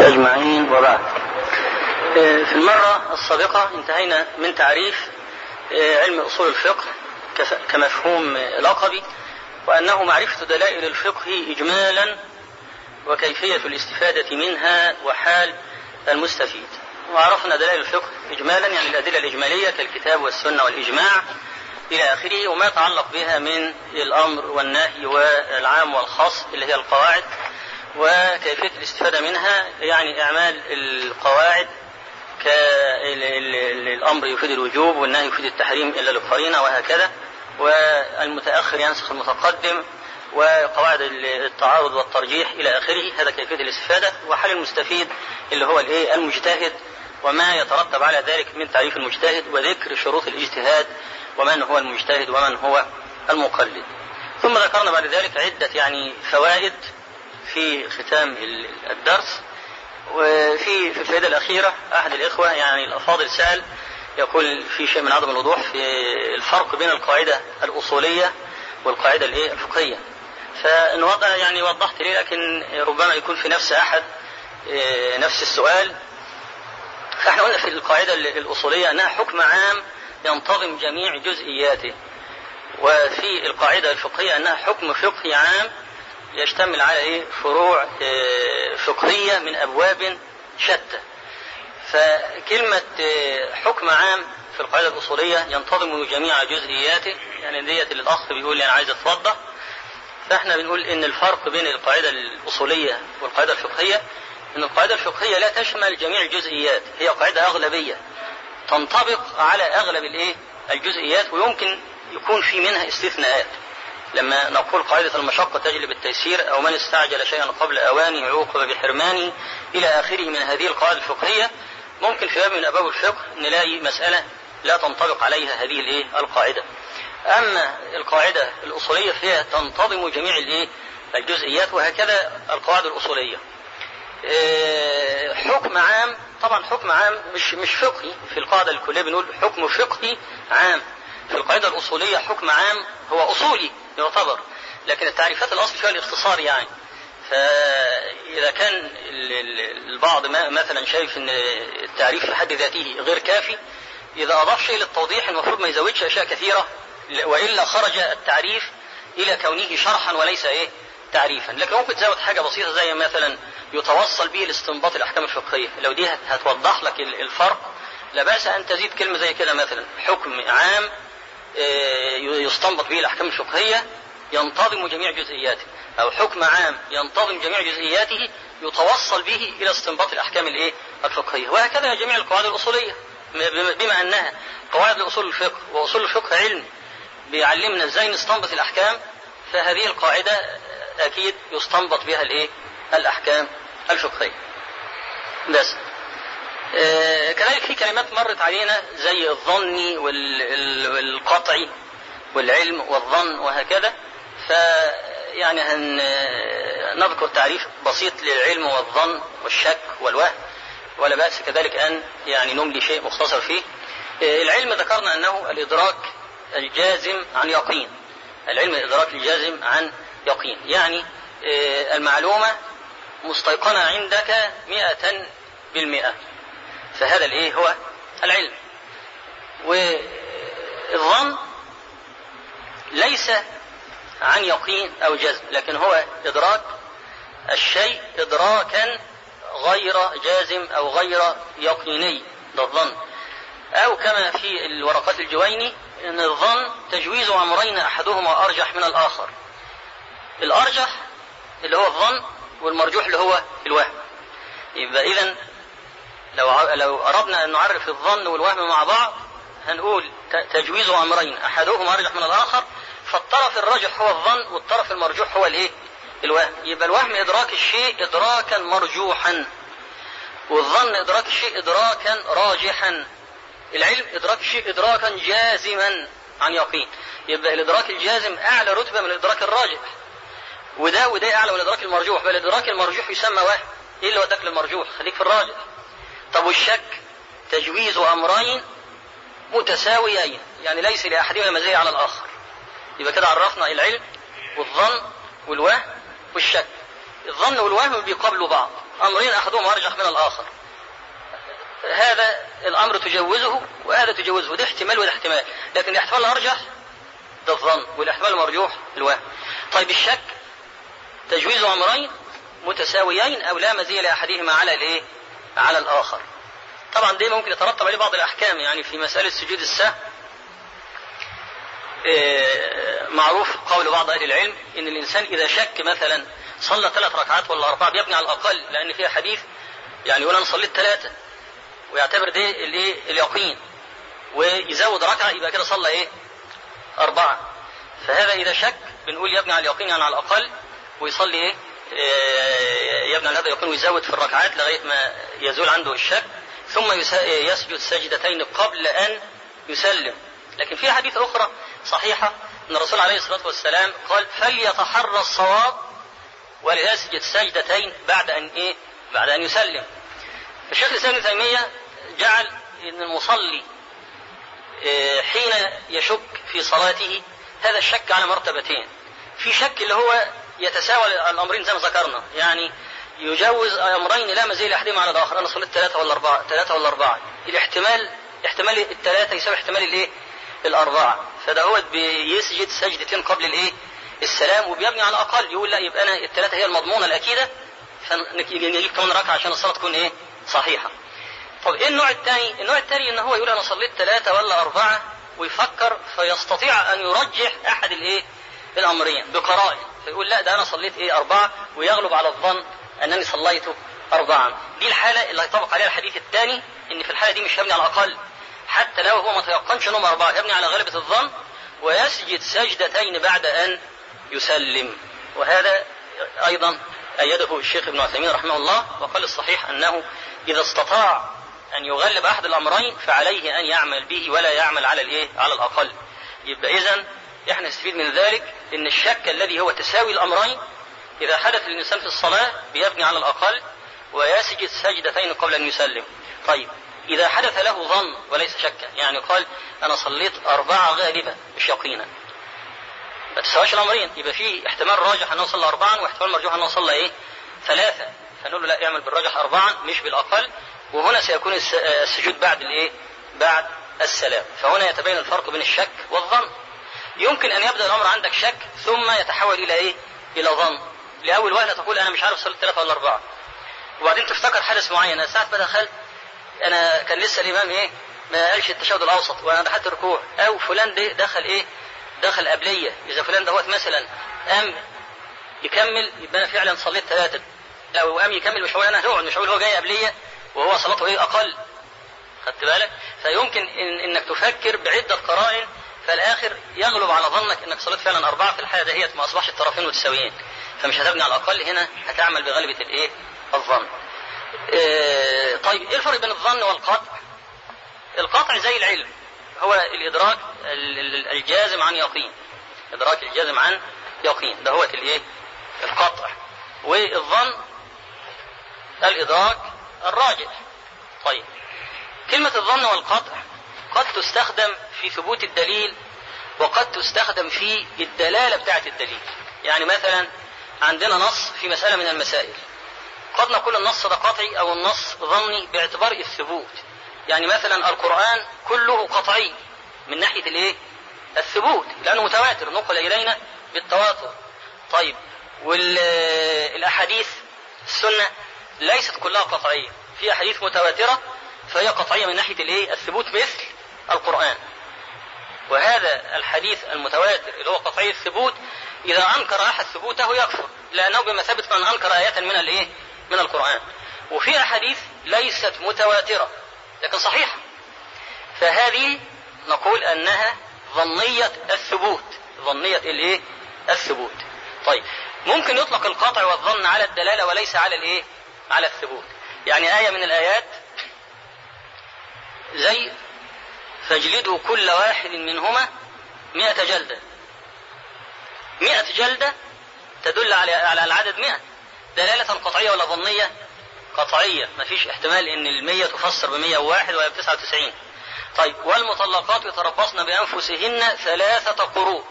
أجمعين وبعد في المرة السابقة انتهينا من تعريف علم أصول الفقه كمفهوم لقبي وأنه معرفة دلائل الفقه إجمالا وكيفية الاستفادة منها وحال المستفيد وعرفنا دلائل الفقه إجمالا يعني الأدلة الإجمالية كالكتاب والسنة والإجماع إلى آخره وما يتعلق بها من الأمر والنهي والعام والخاص اللي هي القواعد وكيفية الاستفادة منها يعني إعمال القواعد كالأمر يفيد الوجوب والنهي يفيد التحريم إلا للقرينة وهكذا والمتأخر ينسخ المتقدم وقواعد التعارض والترجيح إلى آخره هذا كيفية الاستفادة وحال المستفيد اللي هو الإيه المجتهد وما يترتب على ذلك من تعريف المجتهد وذكر شروط الاجتهاد ومن هو المجتهد ومن هو المقلد ثم ذكرنا بعد ذلك عدة يعني فوائد في ختام الدرس وفي في الفائدة الأخيرة أحد الإخوة يعني الأفاضل سأل يقول في شيء من عدم الوضوح في الفرق بين القاعدة الأصولية والقاعدة الإيه الفقهية فنوضح يعني وضحت ليه لكن ربما يكون في نفس أحد نفس السؤال فاحنا قلنا في القاعدة الأصولية أنها حكم عام ينتظم جميع جزئياته وفي القاعدة الفقهية أنها حكم فقهي عام يشتمل على إيه فروع فقهية من أبواب شتى فكلمة حكم عام في القاعدة الأصولية ينتظم جميع جزئياته يعني ديت اللي الأخ بيقول لي أنا عايز أتوضح فاحنا بنقول إن الفرق بين القاعدة الأصولية والقاعدة الفقهية إن القاعدة الفقهية لا تشمل جميع الجزئيات هي قاعدة أغلبية تنطبق على أغلب الإيه الجزئيات ويمكن يكون في منها استثناءات لما نقول قاعدة المشقة تجلب التيسير أو من استعجل شيئا قبل أوانه عوقب بحرمانه إلى آخره من هذه القواعد الفقهية ممكن في باب من أبواب الفقه نلاقي مسألة لا تنطبق عليها هذه الإيه القاعدة أما القاعدة الأصولية فيها تنتظم جميع الإيه الجزئيات وهكذا القواعد الأصولية حكم عام طبعا حكم عام مش مش فقهي في القاعدة الكلية بنقول حكم فقهي عام في القاعدة الأصولية حكم عام هو أصولي يعتبر لكن التعريفات الأصل فيها الاختصار يعني فإذا كان البعض مثلا شايف أن التعريف في حد ذاته غير كافي إذا أضاف شيء للتوضيح المفروض ما يزودش أشياء كثيرة وإلا خرج التعريف إلى كونه شرحا وليس إيه تعريفا لكن ممكن تزود حاجة بسيطة زي مثلا يتوصل به لاستنباط الأحكام الفقهية لو دي هتوضح لك الفرق لا بأس أن تزيد كلمة زي كده مثلا حكم عام يستنبط به الأحكام الفقهية ينتظم جميع جزئياته أو حكم عام ينتظم جميع جزئياته يتوصل به إلى استنباط الأحكام الإيه الفقهية وهكذا جميع القواعد الأصولية بما أنها قواعد لأصول الفقه وأصول الفقه علم بيعلمنا إزاي نستنبط الأحكام فهذه القاعدة أكيد يستنبط بها الإيه الأحكام الفقهية بس آه كذلك في كلمات مرت علينا زي الظني والقطعي والعلم والظن وهكذا فيعني هنذكر تعريف بسيط للعلم والظن والشك والوهم ولا بأس كذلك أن يعني نملي شيء مختصر فيه آه العلم ذكرنا أنه الإدراك الجازم عن يقين العلم الإدراك الجازم عن يقين يعني آه المعلومة مستيقنة عندك مئة بالمئة فهذا الايه هو العلم والظن ليس عن يقين او جزم لكن هو ادراك الشيء ادراكا غير جازم او غير يقيني ده الظن او كما في الورقات الجويني ان الظن تجويز امرين احدهما ارجح من الاخر الارجح اللي هو الظن والمرجوح اللي هو الوهم يبقى اذا لو لو اردنا ان نعرف الظن والوهم مع بعض هنقول تجويز امرين احدهما ارجح من الاخر فالطرف الراجح هو الظن والطرف المرجوح هو الايه الوهم يبقى الوهم ادراك الشيء ادراكا مرجوحا والظن ادراك الشيء ادراكا راجحا العلم ادراك الشيء ادراكا جازما عن يقين يبقى الادراك الجازم اعلى رتبه من الادراك الراجح وده وده اعلى من الادراك المرجوح بل الادراك المرجوح يسمى وهم ايه اللي وداك للمرجوح خليك في الراجح طب والشك تجويز امرين متساويين يعني ليس لاحدهما مزيه على الاخر يبقى كده عرفنا العلم والظن والوهم والشك الظن والوهم بيقابلوا بعض أمرين أحدهما أرجح من الآخر هذا الأمر تجوزه وهذا تجوزه ده احتمال وده احتمال لكن الاحتمال الأرجح ده الظن والاحتمال المرجوح الوهم طيب الشك تجويز أمرين متساويين أو لا مزية لأحدهما على الإيه؟ على الآخر طبعا ده ممكن يترتب عليه بعض الأحكام يعني في مسألة سجود السهو إيه معروف قول بعض أهل العلم إن الإنسان إذا شك مثلا صلى ثلاث ركعات ولا أربعة بيبني على الأقل لأن فيها حديث يعني يقول أنا صليت ثلاثة ويعتبر ده الايه اليقين ويزود ركعة يبقى كده صلى إيه أربعة فهذا إذا شك بنقول يبني على اليقين يعني على الأقل ويصلي إيه يبني على هذا اليقين ويزود في الركعات لغاية ما يزول عنده الشك ثم يسجد سجدتين قبل أن يسلم لكن في حديث أخرى صحيحة أن الرسول عليه الصلاة والسلام قال فليتحرى الصواب وليسجد سجدتين بعد أن إيه بعد أن يسلم الشيخ الإسلام ابن تيمية جعل أن المصلي حين يشك في صلاته هذا الشك على مرتبتين في شك اللي هو يتساوى الأمرين زي ما ذكرنا يعني يجوز أمرين لا مزيد لأحدهما على الآخر أنا صليت ثلاثة ولا أربعة ثلاثة ولا أربعة الاحتمال احتمال الثلاثة يساوي احتمال الإيه الأربعة فده هو بيسجد سجدتين قبل الإيه السلام وبيبني على الأقل يقول لا يبقى أنا الثلاثة هي المضمونة الأكيدة فنجيب كمان ركعة عشان الصلاة تكون إيه صحيحة طب إيه النوع الثاني النوع الثاني إن هو يقول أنا صليت ثلاثة ولا أربعة ويفكر فيستطيع أن يرجح أحد الإيه الأمرين بقرائن فيقول لا ده أنا صليت إيه أربعة ويغلب على الظن أنني صليت أربعا دي الحالة اللي هيطبق عليها الحديث الثاني إن في الحالة دي مش هبني على الأقل حتى لو هو ما تيقنش أنهم أربعة يبني على غلبة الظن ويسجد سجدتين بعد أن يسلم وهذا أيضا أيده الشيخ ابن عثيمين رحمه الله وقال الصحيح أنه إذا استطاع أن يغلب أحد الأمرين فعليه أن يعمل به ولا يعمل على الإيه؟ على الأقل. يبقى إذا إحنا نستفيد من ذلك أن الشك الذي هو تساوي الأمرين إذا حدث للإنسان في الصلاة بيبني على الأقل ويسجد سجدتين قبل أن يسلم. طيب إذا حدث له ظن وليس شكا يعني قال أنا صليت أربعة غالبا مش يقينا ما تساواش الأمرين يبقى في احتمال راجح أنه صلى أربعا واحتمال مرجوح أنه صلى إيه ثلاثة فنقول له لا اعمل بالراجح أربعا مش بالأقل وهنا سيكون السجود بعد الإيه بعد السلام فهنا يتبين الفرق بين الشك والظن يمكن أن يبدأ الأمر عندك شك ثم يتحول إلى إيه إلى ظن لأول وهلة تقول أنا مش عارف صليت ثلاثة ولا أربعة وبعدين تفتكر حدث معين أنا ساعة ما دخلت أنا كان لسه الإمام إيه ما قالش التشهد الأوسط وأنا دخلت الركوع أو فلان ده دخل إيه دخل قبلية إذا فلان دوت مثلا قام يكمل يبقى أنا فعلا صليت ثلاثة لو قام يكمل مش هقول أنا هقعد مش هقول هو جاي قبلية وهو صلاته إيه أقل خدت بالك فيمكن إن إنك تفكر بعدة قرائن فالآخر يغلب على ظنك إنك صليت فعلا أربعة في الحالة دهيت ما أصبحش الطرفين متساويين فمش هتبني على الأقل هنا هتعمل بغلبة الإيه الظن إيه طيب إيه الفرق بين الظن والقطع القطع زي العلم هو الإدراك الجازم عن يقين إدراك الجازم عن يقين ده هو الإيه القطع والظن الإدراك الراجح طيب كلمة الظن والقطع قد تستخدم في ثبوت الدليل وقد تستخدم في الدلالة بتاعة الدليل يعني مثلا عندنا نص في مسألة من المسائل قد نقول النص ده قطعي أو النص ظني باعتبار الثبوت يعني مثلا القرآن كله قطعي من ناحية الايه الثبوت لأنه متواتر نقل إلينا بالتواتر طيب والأحاديث السنة ليست كلها قطعية في أحاديث متواترة فهي قطعية من ناحية الايه الثبوت مثل القرآن وهذا الحديث المتواتر اللي هو قطعي الثبوت إذا أنكر أحد ثبوته يكفر لأنه بمثابة من أنكر آية من الإيه؟ من القرآن وفي أحاديث ليست متواترة لكن صحيحة فهذه نقول أنها ظنية الثبوت ظنية الإيه؟ الثبوت طيب ممكن يطلق القطع والظن على الدلالة وليس على الإيه؟ على الثبوت يعني آية من الآيات زي فاجلدوا كل واحد منهما مئة جلدة مئة جلدة تدل على على العدد مئة دلالة قطعية ولا ظنية؟ قطعية ما فيش احتمال ان المية تفسر بمية وواحد ولا بتسعة وتسعين طيب والمطلقات يتربصن بأنفسهن ثلاثة قروء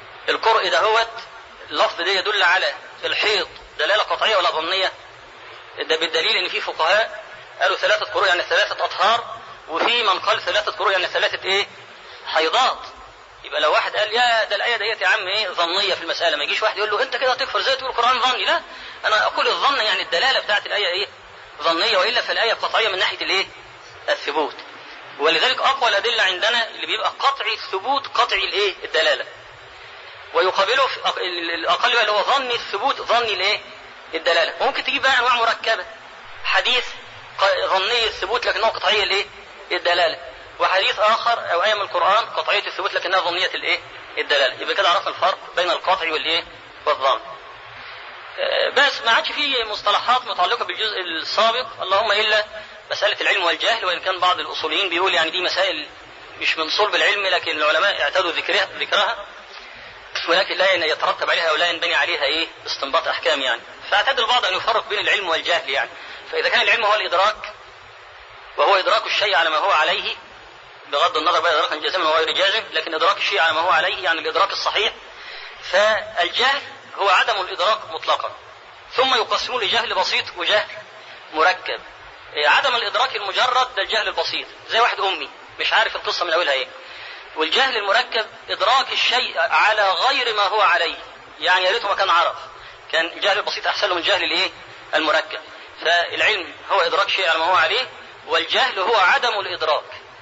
القرء ده هو اللفظ ده يدل على الحيض دلالة قطعية ولا ظنية؟ ده بالدليل ان في فقهاء قالوا ثلاثة قروء يعني ثلاثة أطهار وفي من قال ثلاثة قروء يعني ثلاثة إيه؟ حيضات يبقى لو واحد قال يا ده الآية ديت يا عم إيه ظنية في المسألة ما يجيش واحد يقول له أنت كده تكفر زي تقول القرآن ظني لا أنا أقول الظن يعني الدلالة بتاعت الآية إيه؟ ظنية وإلا فالآية قطعية من ناحية الإيه؟ الثبوت ولذلك أقوى الأدلة عندنا اللي بيبقى قطعي الثبوت قطعي الإيه؟ الدلالة ويقابله في أق- الأقل بقى اللي هو ظني الثبوت ظني الإيه؟ الدلالة ممكن تجيب بقى أنواع مركبة حديث ق- ظني الثبوت لكنه قطعي الايه؟ الدلاله. وحديث اخر او ايه من القران قطعيه الثبوت لكنها ظنيه الايه؟ الدلاله. يبقى كده عرفنا الفرق بين القطع والايه؟ والظن. آه، بس ما عادش في مصطلحات متعلقه بالجزء السابق اللهم الا مساله العلم والجهل وان كان بعض الاصوليين بيقول يعني دي مسائل مش من صلب العلم لكن العلماء اعتادوا ذكرها ذكرها ولكن لا يترتب عليها او لا ينبني عليها ايه؟ استنباط احكام يعني. فاعتاد البعض ان يفرق بين العلم والجهل يعني. فاذا كان العلم هو الادراك وهو ادراك الشيء على ما هو عليه بغض النظر بقى ادراكا جازما وغير جازم لكن ادراك الشيء على ما هو عليه يعني الادراك الصحيح فالجهل هو عدم الادراك مطلقا ثم يقسمون لجهل بسيط وجهل مركب إيه، عدم الادراك المجرد ده الجهل البسيط زي واحد امي مش عارف القصه من اولها ايه والجهل المركب ادراك الشيء على غير ما هو عليه يعني يا ريته ما كان عرف كان الجهل البسيط احسن له من الجهل الايه المركب فالعلم هو ادراك شيء على ما هو عليه والجهل هو عدم الادراك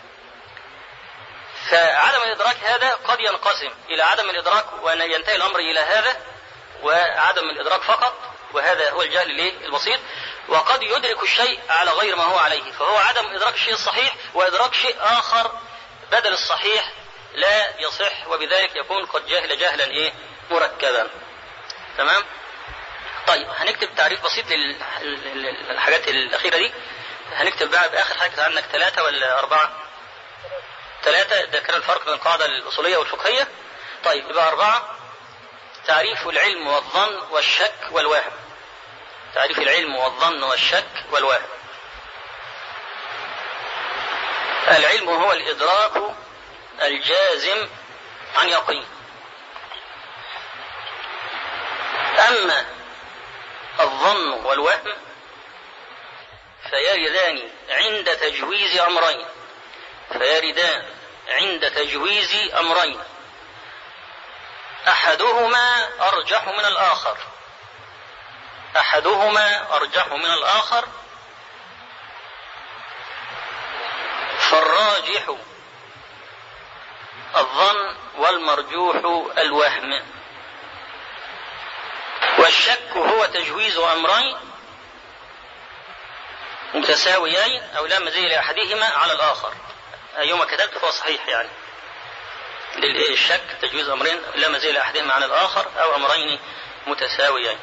فعدم الادراك هذا قد ينقسم الى عدم الادراك وان ينتهي الامر الى هذا وعدم الادراك فقط وهذا هو الجهل الايه البسيط وقد يدرك الشيء على غير ما هو عليه فهو عدم ادراك الشيء الصحيح وادراك شيء اخر بدل الصحيح لا يصح وبذلك يكون قد جهل جهلا ايه مركبا تمام طيب هنكتب تعريف بسيط لل- للحاجات الاخيره دي هنكتب بقى باخر حاجه عندك ثلاثه ولا اربعه ثلاثه ده كان الفرق بين القاعده الاصوليه والفقهيه طيب يبقى اربعه تعريف العلم والظن والشك والوهم تعريف العلم والظن والشك والوهم العلم هو الإدراك الجازم عن يقين أما الظن والوهم فيردان عند تجويز أمرين فيردان عند تجويز أمرين أحدهما أرجح من الآخر أحدهما أرجح من الآخر فالراجح الظن والمرجوح الوهم والشك هو تجويز أمرين متساويين أو لا مزيد لأحدهما على الآخر أيما كتبت فهو صحيح يعني للشك تجويز أمرين لا مزيد لأحدهما على الآخر أو أمرين متساويين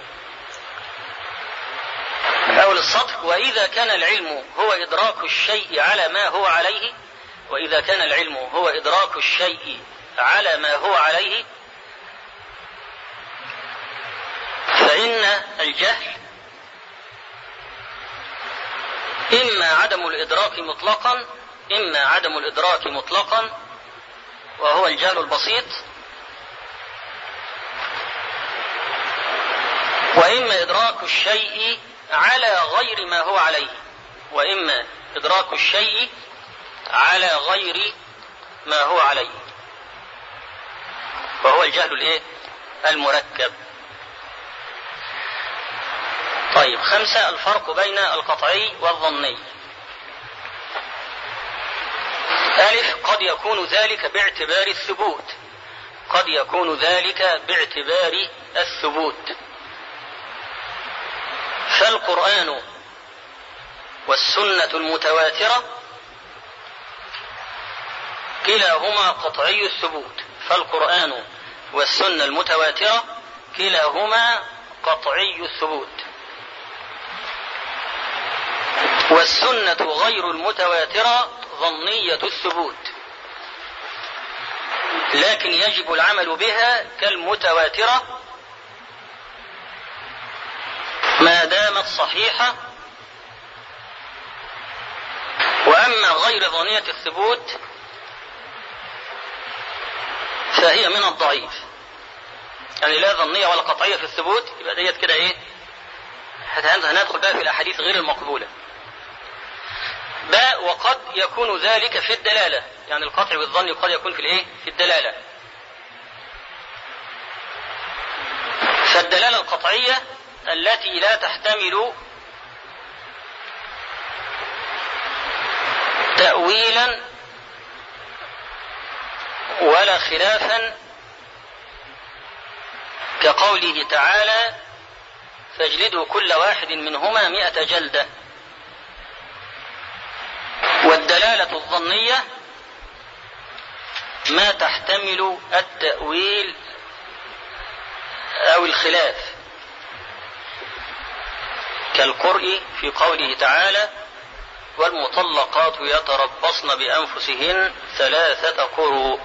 أول السطر وإذا كان العلم هو إدراك الشيء على ما هو عليه وإذا كان العلم هو إدراك الشيء على ما هو عليه فإن الجهل إما عدم الإدراك مطلقا إما عدم الإدراك مطلقا وهو الجهل البسيط وإما إدراك الشيء على غير ما هو عليه وإما إدراك الشيء على غير ما هو عليه وهو الجهل الايه المركب طيب خمسة الفرق بين القطعي والظني ألف قد يكون ذلك باعتبار الثبوت قد يكون ذلك باعتبار الثبوت فالقرآن والسنة المتواترة كلاهما قطعي الثبوت فالقرآن والسنة المتواترة كلاهما قطعي الثبوت والسنة غير المتواترة ظنية الثبوت لكن يجب العمل بها كالمتواترة ما دامت صحيحة وأما غير ظنية الثبوت فهي من الضعيف يعني لا ظنية ولا قطعية في الثبوت يبقى ديت كده ايه هندخل بقى في الأحاديث غير المقبولة باء وقد يكون ذلك في الدلالة يعني القطع والظن قد يكون في الايه في الدلالة فالدلالة القطعية التي لا تحتمل تأويلا ولا خلافا كقوله تعالى فاجلدوا كل واحد منهما مئة جلدة والدلالة الظنية ما تحتمل التأويل أو الخلاف كالقرء في قوله تعالى والمطلقات يتربصن بأنفسهن ثلاثة قروء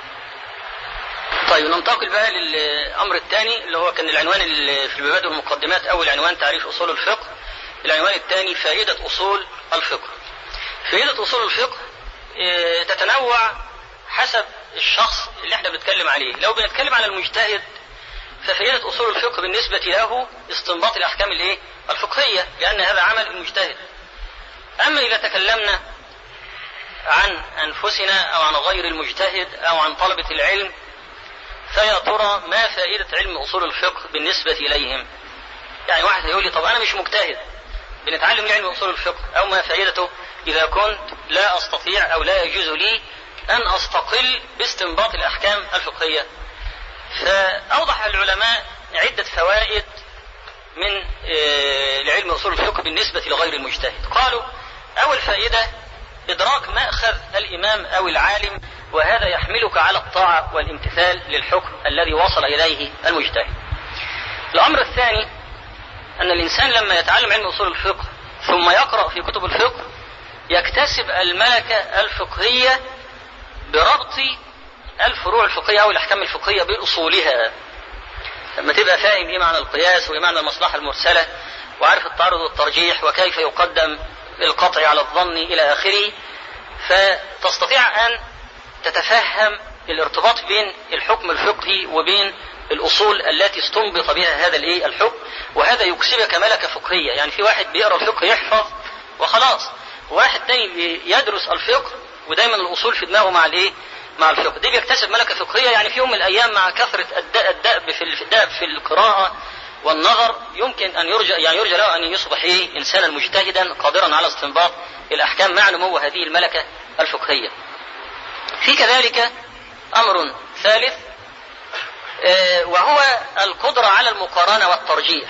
طيب ننتقل بقى للأمر الثاني اللي هو كان العنوان في المبادئ والمقدمات أول عنوان تعريف أصول الفقه العنوان الثاني فائدة أصول الفقه فائدة أصول الفقه تتنوع حسب الشخص اللي احنا بنتكلم عليه لو بنتكلم على المجتهد ففائدة أصول الفقه بالنسبة له استنباط الأحكام الإيه؟ الفقهية لأن هذا عمل المجتهد أما إذا تكلمنا عن أنفسنا أو عن غير المجتهد أو عن طلبة العلم فيا ترى ما فائدة علم أصول الفقه بالنسبة إليهم يعني واحد يقول لي طب أنا مش مجتهد بنتعلم علم أصول الفقه أو ما فائدته إذا كنت لا أستطيع أو لا يجوز لي أن أستقل باستنباط الأحكام الفقهية فأوضح العلماء عدة فوائد من لعلم أصول الفقه بالنسبة لغير المجتهد قالوا أول فائدة إدراك مأخذ الإمام أو العالم وهذا يحملك على الطاعة والامتثال للحكم الذي وصل إليه المجتهد الأمر الثاني أن الإنسان لما يتعلم علم أصول الفقه ثم يقرأ في كتب الفقه يكتسب الملكة الفقهية بربط الفروع الفقهية أو الأحكام الفقهية بأصولها لما تبقى فاهم إيه معنى القياس وإيه معنى المصلحة المرسلة وعارف التعرض والترجيح وكيف يقدم القطع على الظن إلى آخره فتستطيع أن تتفهم الارتباط بين الحكم الفقهي وبين الأصول التي استنبط بها هذا الإيه الحكم وهذا يكسبك ملكة فقهية يعني في واحد بيقرأ الفقه يحفظ وخلاص واحد تاني يدرس الفقه ودايما الأصول في دماغه مع الإيه مع الفقه دي بيكتسب ملكة فقهية يعني في يوم من الأيام مع كثرة الدأب في الدأب في القراءة والنظر يمكن أن يرجى يعني يرجى له أن يصبح إيه إنسانا مجتهدا قادرا على استنباط الأحكام مع نمو هذه الملكة الفقهية. في كذلك أمر ثالث وهو القدرة على المقارنة والترجيح.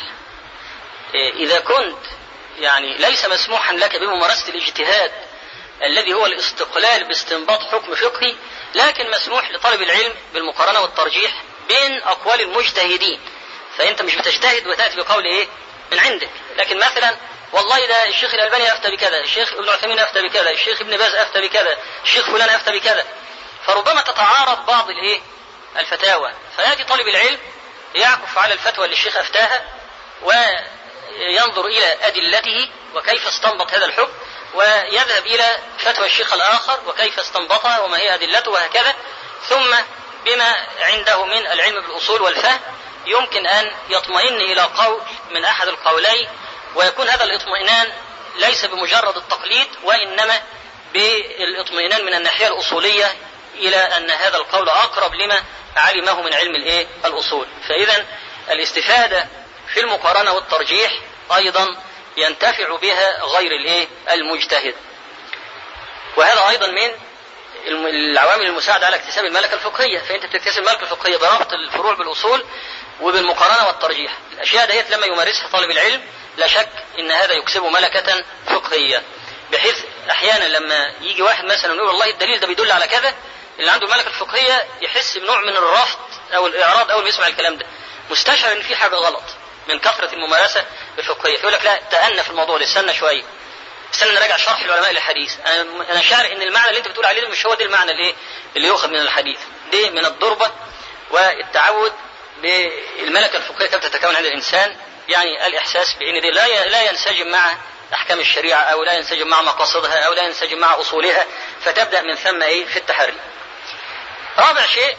إذا كنت يعني ليس مسموحا لك بممارسة الاجتهاد الذي هو الاستقلال باستنباط حكم فقهي لكن مسموح لطالب العلم بالمقارنة والترجيح بين أقوال المجتهدين فأنت مش بتجتهد وتأتي بقول إيه من عندك لكن مثلا والله ده الشيخ الألباني أفتى بكذا الشيخ ابن عثيمين أفتى بكذا الشيخ ابن باز أفتى بكذا الشيخ فلان أفتى بكذا فربما تتعارض بعض الإيه الفتاوى فيأتي طالب العلم يعكف على الفتوى اللي الشيخ أفتاها وينظر إلى أدلته وكيف استنبط هذا الحكم ويذهب إلى فتوى الشيخ الآخر وكيف استنبطها وما هي أدلته وهكذا ثم بما عنده من العلم بالأصول والفهم يمكن أن يطمئن إلى قول من أحد القولين ويكون هذا الاطمئنان ليس بمجرد التقليد وإنما بالاطمئنان من الناحية الأصولية إلى أن هذا القول أقرب لما علمه من علم الإيه؟ الأصول فإذا الاستفادة في المقارنة والترجيح أيضا ينتفع بها غير الايه المجتهد وهذا ايضا من العوامل المساعدة على اكتساب الملكة الفقهية فانت بتكتسب الملكة الفقهية بربط الفروع بالاصول وبالمقارنة والترجيح الاشياء ديت لما يمارسها طالب العلم لا شك ان هذا يكسبه ملكة فقهية بحيث احيانا لما يجي واحد مثلا يقول والله الدليل ده بيدل على كذا اللي عنده الملكة الفقهية يحس بنوع من الرفض او الاعراض اول ما يسمع الكلام ده مستشعر ان في حاجة غلط من كثرة الممارسة الفقهية فيقول لك لا تأنى في الموضوع ده استنى شوية استنى نراجع شرح العلماء للحديث انا انا شاعر ان المعنى اللي انت بتقول عليه ده مش هو ده المعنى اللي اللي يؤخذ من الحديث دي من الضربة والتعود بالملكة الفقهية كيف تتكون عند الانسان يعني الاحساس بان دي لا لا ينسجم مع احكام الشريعة او لا ينسجم مع مقاصدها او لا ينسجم مع اصولها فتبدأ من ثم ايه في التحري رابع شيء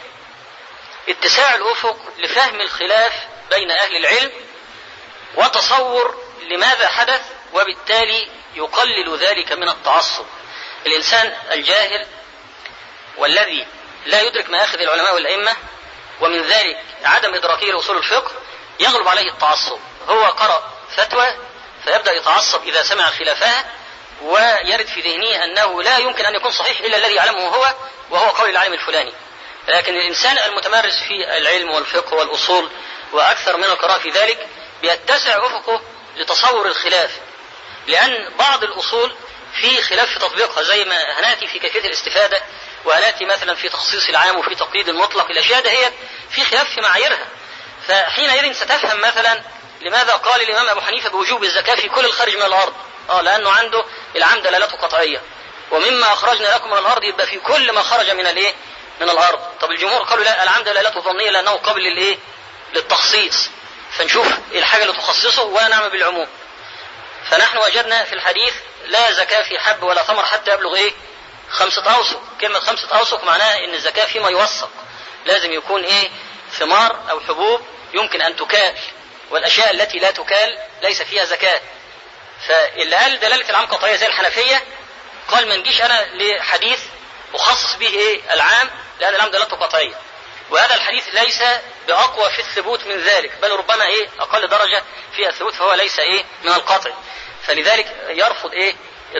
اتساع الافق لفهم الخلاف بين اهل العلم وتصور لماذا حدث وبالتالي يقلل ذلك من التعصب الإنسان الجاهل والذي لا يدرك مآخذ العلماء والأئمة ومن ذلك عدم إدراكه لأصول الفقه يغلب عليه التعصب هو قرأ فتوى فيبدأ يتعصب إذا سمع خلافها ويرد في ذهنه أنه لا يمكن أن يكون صحيح إلا الذي يعلمه هو وهو قول العالم الفلاني لكن الإنسان المتمرس في العلم والفقه والأصول وأكثر من القراءة في ذلك بيتسع أفقه لتصور الخلاف لأن بعض الأصول في خلاف في تطبيقها زي ما هناتي في كيفية الاستفادة وهناتي مثلا في تخصيص العام وفي تقييد المطلق الأشياء دهيت في خلاف في معاييرها فحينئذ ستفهم مثلا لماذا قال الإمام أبو حنيفة بوجوب الزكاة في كل الخارج من الأرض اه لأنه عنده العام دلالته قطعية ومما أخرجنا لكم من الأرض يبقى في كل ما خرج من الإيه من الأرض طب الجمهور قالوا لا العام دلالته ظنية لأنه قبل للإيه للتخصيص فنشوف الحاجة اللي تخصصه ولا نعمل بالعموم فنحن وجدنا في الحديث لا زكاة في حب ولا ثمر حتى يبلغ إيه خمسة أوسق كلمة خمسة أوسق معناها إن الزكاة فيما يوثق لازم يكون إيه ثمار أو حبوب يمكن أن تكال والأشياء التي لا تكال ليس فيها زكاة فاللي قال دلالة العام قطعية زي الحنفية قال ما نجيش أنا لحديث أخصص به إيه العام لأن العام دلالته قطعية وهذا الحديث ليس بأقوى في الثبوت من ذلك بل ربما إيه أقل درجة في الثبوت فهو ليس إيه من القطع فلذلك يرفض إيه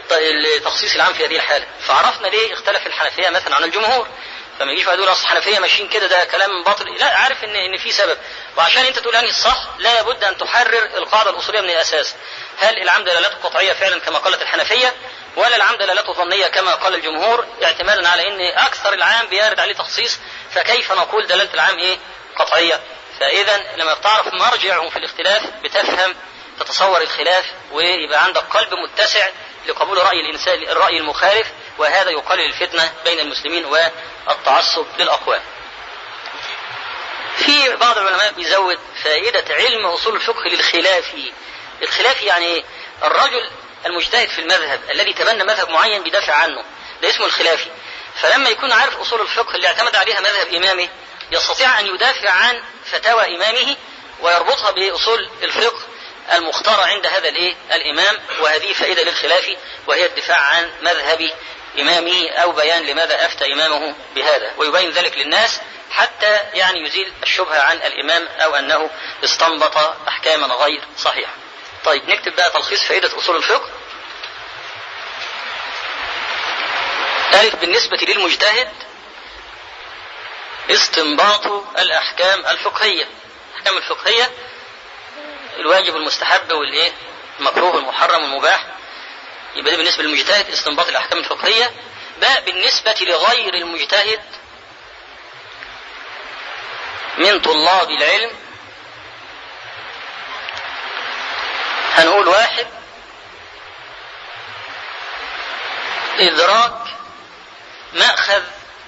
التخصيص العام في هذه الحالة فعرفنا ليه اختلف الحنفية مثلا عن الجمهور فما يجيش واحد يقول اصل الحنفيه ماشيين كده ده كلام باطل لا عارف ان ان في سبب وعشان انت تقول انهي الصح لا بد ان تحرر القاعده الاصوليه من الاساس هل العام دلالته قطعيه فعلا كما قالت الحنفيه ولا العام دلالته ظنيه كما قال الجمهور اعتمادا على ان اكثر العام بيرد عليه تخصيص فكيف نقول دلاله العام ايه قطعيه فاذا لما بتعرف مرجعهم في الاختلاف بتفهم تتصور الخلاف ويبقى عندك قلب متسع لقبول راي الانسان الراي المخالف وهذا يقلل الفتنه بين المسلمين والتعصب للاقوال. في بعض العلماء بيزود فائده علم اصول الفقه للخلاف. الخلاف يعني الرجل المجتهد في المذهب الذي تبنى مذهب معين بيدافع عنه ده اسمه الخلافي. فلما يكون عارف اصول الفقه اللي اعتمد عليها مذهب امامه يستطيع ان يدافع عن فتاوى امامه ويربطها باصول الفقه المختارة عند هذا الايه الامام وهذه فائدة للخلاف وهي الدفاع عن مذهب امامه او بيان لماذا افتى امامه بهذا ويبين ذلك للناس حتى يعني يزيل الشبهة عن الامام او انه استنبط احكاما غير صحيحة. طيب نكتب بقى تلخيص فائدة اصول الفقه. ألف بالنسبة للمجتهد استنباط الأحكام الفقهية الأحكام الفقهية الواجب والمستحب والايه المكروه والمحرم والمباح يبقى ده بالنسبه للمجتهد استنباط الاحكام الفقهيه باء بالنسبه لغير المجتهد من طلاب العلم هنقول واحد إدراك مأخذ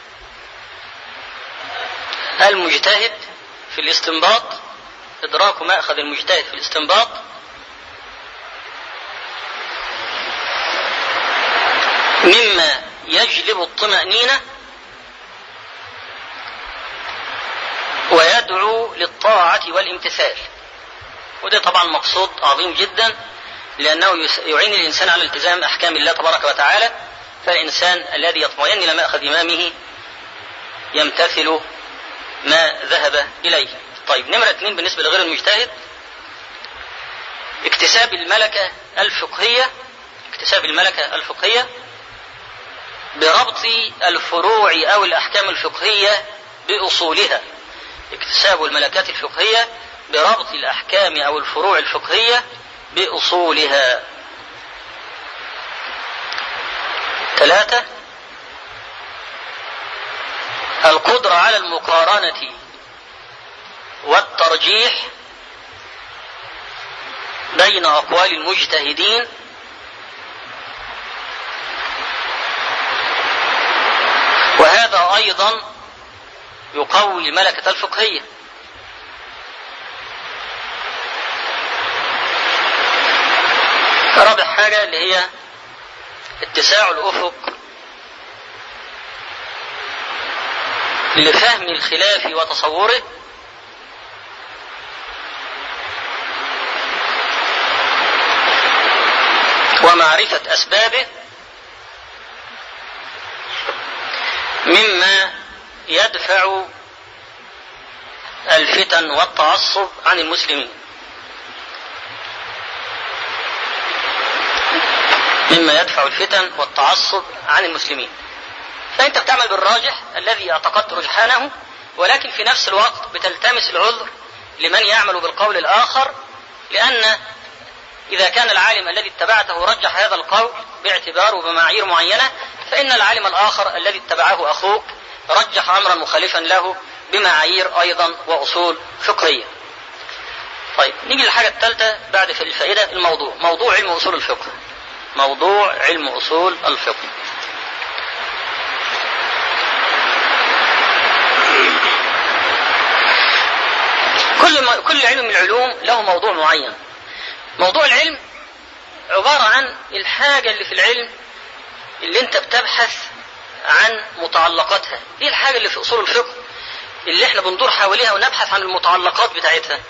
المجتهد في الاستنباط إدراك مأخذ المجتهد في الاستنباط مما يجلب الطمأنينة ويدعو للطاعة والامتثال وده طبعا مقصود عظيم جدا لأنه يعين الإنسان على التزام أحكام الله تبارك وتعالى فالإنسان الذي يطمئن إلى مأخذ إمامه يمتثل ما ذهب إليه طيب نمرة اثنين بالنسبة لغير المجتهد اكتساب الملكة الفقهية اكتساب الملكة الفقهية بربط الفروع أو الأحكام الفقهية بأصولها اكتساب الملكات الفقهية بربط الأحكام أو الفروع الفقهية بأصولها ثلاثة القدرة على المقارنة والترجيح بين أقوال المجتهدين وهذا أيضا يقوي الملكة الفقهية رابع حاجة اللي هي اتساع الأفق لفهم الخلاف وتصوره ومعرفة أسبابه مما يدفع الفتن والتعصب عن المسلمين مما يدفع الفتن والتعصب عن المسلمين فأنت بتعمل بالراجح الذي اعتقدت رجحانه ولكن في نفس الوقت بتلتمس العذر لمن يعمل بالقول الآخر لأن إذا كان العالم الذي اتبعته رجح هذا القول باعتباره بمعايير معينة فإن العالم الآخر الذي اتبعه أخوك رجح أمرا مخالفا له بمعايير أيضا وأصول فقهية طيب نيجي للحاجة الثالثة بعد في الفائدة الموضوع موضوع علم أصول الفقه موضوع علم أصول الفقه كل ما كل علم من العلوم له موضوع معين موضوع العلم عبارة عن الحاجة اللي في العلم اللي انت بتبحث عن متعلقاتها دي الحاجة اللي في أصول الفقه اللي احنا بندور حواليها ونبحث عن المتعلقات بتاعتها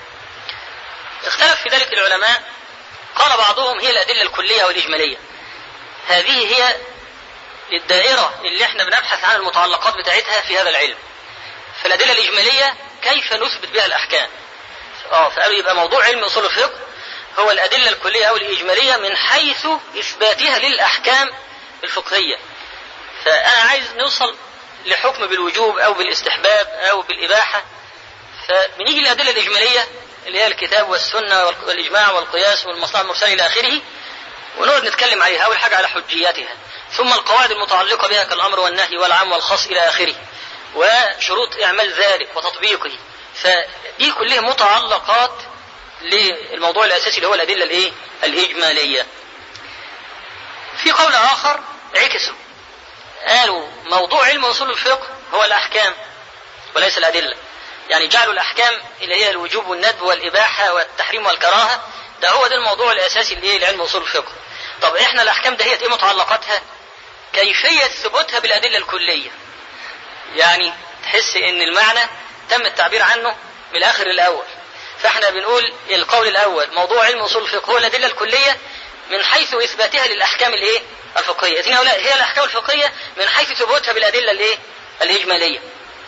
اختلف في ذلك العلماء قال بعضهم هي الأدلة الكلية والإجمالية هذه هي الدائرة اللي احنا بنبحث عن المتعلقات بتاعتها في هذا العلم فالأدلة الإجمالية كيف نثبت بها الأحكام اه فقالوا يبقى موضوع علم أصول الفقه هو الأدلة الكلية أو الإجمالية من حيث إثباتها للأحكام الفقهية فأنا عايز نوصل لحكم بالوجوب أو بالاستحباب أو بالإباحة فبنيجي للأدلة الإجمالية اللي هي الكتاب والسنة والإجماع والقياس والمصلحة المرسلة إلى آخره ونقعد نتكلم عليها أول حاجة على حجياتها ثم القواعد المتعلقة بها كالأمر والنهي والعام والخاص إلى آخره وشروط إعمال ذلك وتطبيقه فدي كلها متعلقات للموضوع الأساسي اللي هو الأدلة الإيه؟ الإجمالية. في قول آخر عكسوا قالوا موضوع علم أصول الفقه هو الأحكام وليس الأدلة. يعني جعلوا الأحكام اللي هي الوجوب والندب والإباحة والتحريم والكراهة ده هو ده الموضوع الأساسي اللي إيه لعلم أصول الفقه. طب إحنا الأحكام دهيت إيه متعلقاتها؟ كيفية ثبوتها بالأدلة الكلية. يعني تحس إن المعنى تم التعبير عنه من الآخر للأول. فاحنا بنقول القول الاول موضوع علم اصول الفقه هو الادله الكليه من حيث اثباتها للاحكام الايه؟ الفقهيه، إذن هي الاحكام الفقهيه من حيث ثبوتها بالادله الايه؟ الاجماليه.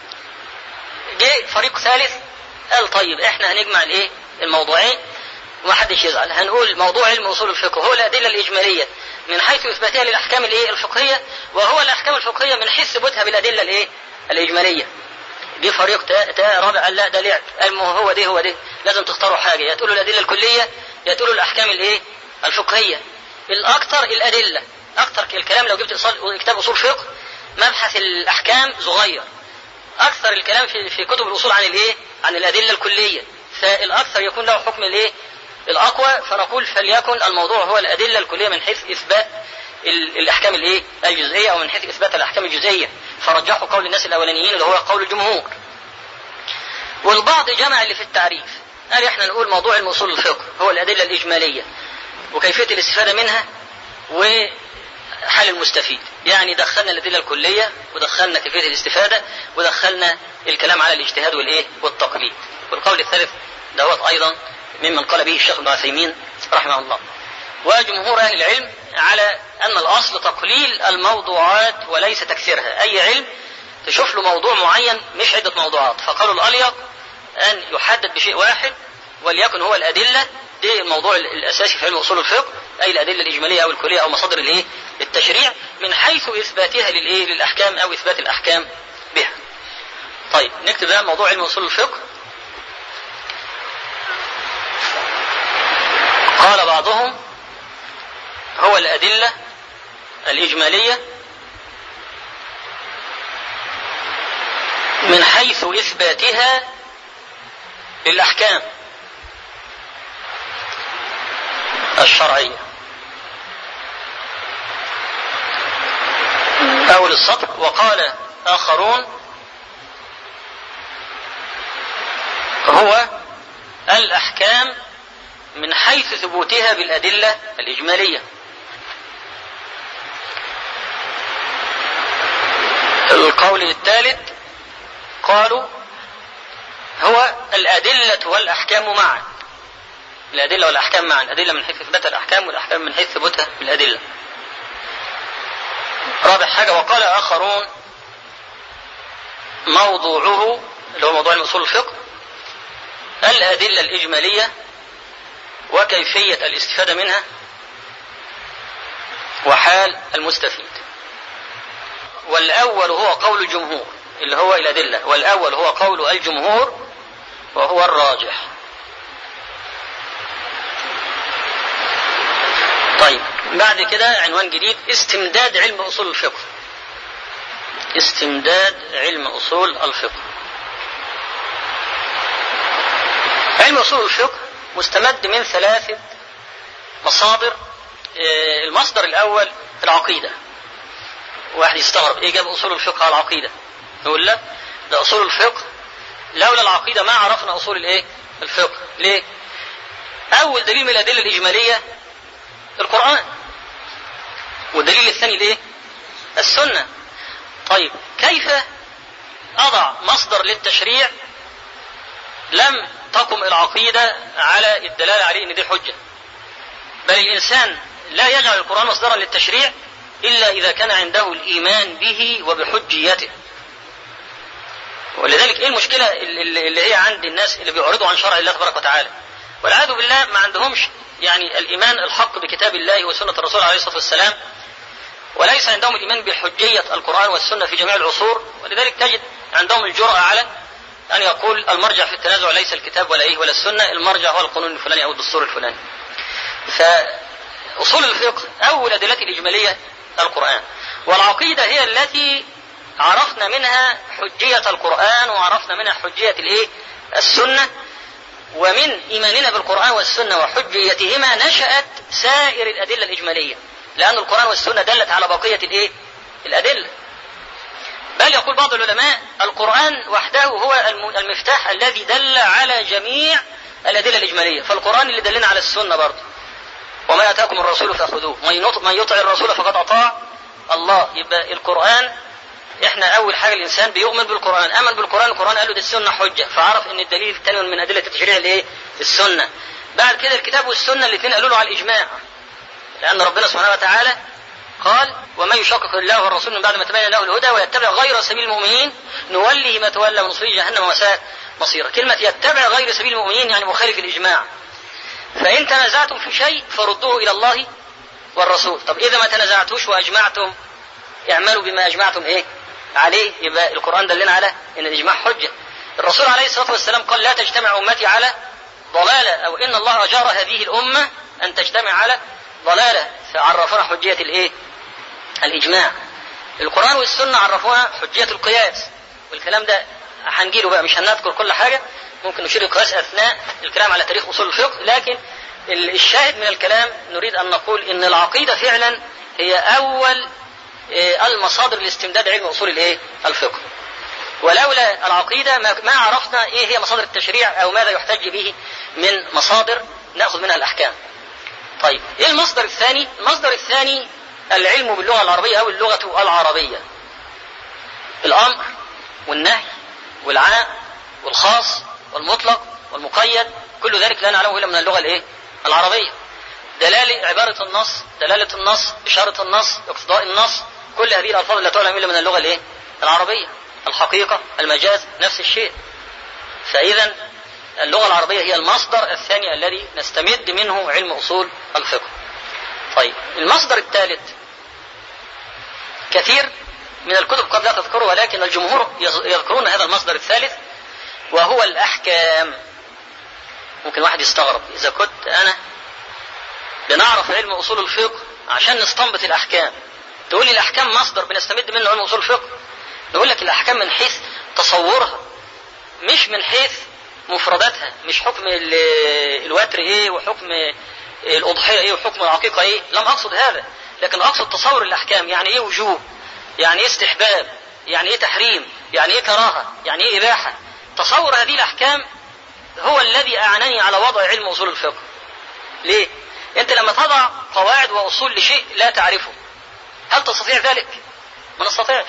جه فريق ثالث قال طيب احنا هنجمع الايه؟ الموضوعين ومحدش يزعل، هنقول موضوع علم اصول الفقه هو الادله الاجماليه من حيث اثباتها للاحكام الايه؟ الفقهيه وهو الاحكام الفقهيه من حيث ثبوتها بالادله الايه؟ الاجماليه. جه فريق تا, تا رابع قال لا ده لعب قال ما هو ده هو ده لازم تختاروا حاجه يا تقولوا الادله الكليه يا تقولوا الاحكام الايه الفقهيه الاكثر الادله اكثر الكلام لو جبت كتاب اصول فقه مبحث الاحكام صغير اكثر الكلام في في كتب الاصول عن الايه عن الادله الكليه فالاكثر يكون له حكم الايه الاقوى فنقول فليكن الموضوع هو الادله الكليه من حيث اثبات الاحكام الايه الجزئيه او من حيث اثبات الاحكام الجزئيه فرجحوا قول الناس الاولانيين اللي هو قول الجمهور والبعض جمع اللي في التعريف قال احنا نقول موضوع علم اصول الفقه هو الادله الاجماليه وكيفيه الاستفاده منها وحال المستفيد يعني دخلنا الادله الكليه ودخلنا كيفيه الاستفاده ودخلنا الكلام على الاجتهاد والايه والتقليد والقول الثالث دوت ايضا ممن قال به الشيخ ابن عثيمين رحمه الله وجمهور اهل العلم على ان الاصل تقليل الموضوعات وليس تكثيرها اي علم تشوف له موضوع معين مش عده موضوعات فقالوا الاليق ان يحدد بشيء واحد وليكن هو الادله دي الموضوع الاساسي في علم اصول الفقه اي الادله الاجماليه او الكليه او مصادر الايه التشريع من حيث اثباتها للايه للاحكام او اثبات الاحكام بها طيب نكتب بقى موضوع علم اصول الفقه قال بعضهم هو الأدلة الإجمالية من حيث إثباتها للأحكام الشرعية أول السطر وقال آخرون هو الأحكام من حيث ثبوتها بالأدلة الإجمالية القول الثالث قالوا هو الأدلة والأحكام معا الأدلة والأحكام معا الأدلة من حيث إثبات الأحكام والأحكام من حيث ثبوتها بالأدلة رابع حاجة وقال آخرون موضوعه اللي هو موضوع أصول الفقه الأدلة الإجمالية وكيفية الاستفادة منها وحال المستفيد والأول هو قول الجمهور اللي هو الأدلة والأول هو قول الجمهور وهو الراجح طيب بعد كده عنوان جديد استمداد علم أصول الفقه استمداد علم أصول الفقه علم أصول الفقه مستمد من ثلاثة مصادر المصدر الأول العقيدة واحد يستغرب ايه جاب أصول الفقه على العقيدة نقول لا ده أصول الفقه لولا العقيدة ما عرفنا أصول الايه الفقه ليه أول دليل من الأدلة الإجمالية القرآن والدليل الثاني الايه السنة طيب كيف أضع مصدر للتشريع لم تقم العقيدة على الدلالة عليه ان دي حجة بل الإنسان لا يجعل القرآن مصدرا للتشريع إلا إذا كان عنده الإيمان به وبحجيته ولذلك إيه المشكلة اللي هي عند الناس اللي بيعرضوا عن شرع الله تبارك وتعالى والعياذ بالله ما عندهمش يعني الإيمان الحق بكتاب الله وسنة الرسول عليه الصلاة والسلام وليس عندهم الإيمان بحجية القرآن والسنة في جميع العصور ولذلك تجد عندهم الجرأة على أن يقول المرجع في التنازع ليس الكتاب ولا إيه ولا السنة المرجع هو القانون الفلاني أو الدستور الفلاني فأصول الفقه أول أدلته الإجمالية القرآن والعقيدة هي التي عرفنا منها حجية القرآن وعرفنا منها حجية الإيه السنة ومن إيماننا بالقرآن والسنة وحجيتهما نشأت سائر الأدلة الإجمالية لأن القرآن والسنة دلت على بقية الإيه الأدلة بل يقول بعض العلماء القرآن وحده هو المفتاح الذي دل على جميع الأدلة الإجمالية فالقرآن اللي دلنا على السنة برضه وما أتاكم الرسول فخذوه من يطع الرسول فقد أطاع الله يبقى القرآن احنا أول حاجة الإنسان بيؤمن بالقرآن آمن بالقرآن القرآن قال له دي السنة حجة فعرف إن الدليل الثاني من أدلة التشريع الإيه؟ السنة بعد كده الكتاب والسنة الاثنين قالوا له على الإجماع لأن ربنا سبحانه وتعالى قال ومن يشقق الله والرسول من بعد ما تبين له الهدى ويتبع غير سبيل المؤمنين نوله ما تولى ونصليه جهنم وساءت مصيره كلمة يتبع غير سبيل المؤمنين يعني مخالف الإجماع فإن تنازعتم في شيء فردوه إلى الله والرسول طب إذا ما تنازعتوش وأجمعتم اعملوا بما أجمعتم إيه عليه يبقى القرآن دلنا على أن الإجماع حجة الرسول عليه الصلاة والسلام قال لا تجتمع أمتي على ضلالة أو إن الله أجار هذه الأمة أن تجتمع على ضلالة فعرفونا حجية الإيه الإجماع القرآن والسنة عرفونا حجية القياس والكلام ده هنجيله بقى مش هنذكر كل حاجة ممكن نشير القياس أثناء الكلام على تاريخ أصول الفقه لكن الشاهد من الكلام نريد أن نقول إن العقيدة فعلا هي أول المصادر لاستمداد علم أصول الإيه الفقه ولولا العقيدة ما عرفنا إيه هي مصادر التشريع أو ماذا يحتج به من مصادر نأخذ منها الأحكام طيب إيه المصدر الثاني المصدر الثاني العلم باللغة العربية أو اللغة العربية الأمر والنهي والعام والخاص والمطلق والمقيد كل ذلك لا نعلمه إلا من اللغة الإيه العربية دلالة عبارة النص دلالة النص إشارة النص اقتضاء النص كل هذه الألفاظ لا تعلم إلا من اللغة الإيه العربية الحقيقة المجاز نفس الشيء فإذا اللغة العربية هي المصدر الثاني الذي نستمد منه علم أصول الفقه طيب المصدر الثالث كثير من الكتب قد لا تذكره ولكن الجمهور يذكرون هذا المصدر الثالث وهو الأحكام ممكن واحد يستغرب إذا كنت أنا بنعرف علم أصول الفقه عشان نستنبط الأحكام تقول لي الأحكام مصدر بنستمد منه علم أصول الفقه نقول لك الأحكام من حيث تصورها مش من حيث مفرداتها مش حكم الوتر ايه وحكم الأضحية ايه وحكم العقيقة ايه لم أقصد هذا لكن أقصد تصور الأحكام يعني ايه وجوب يعني ايه استحباب يعني ايه تحريم يعني ايه كراهة يعني ايه إباحة تصور هذه الأحكام هو الذي أعنني على وضع علم أصول الفقه ليه؟ أنت لما تضع قواعد وأصول لشيء لا تعرفه هل تستطيع ذلك؟ ما نستطيعش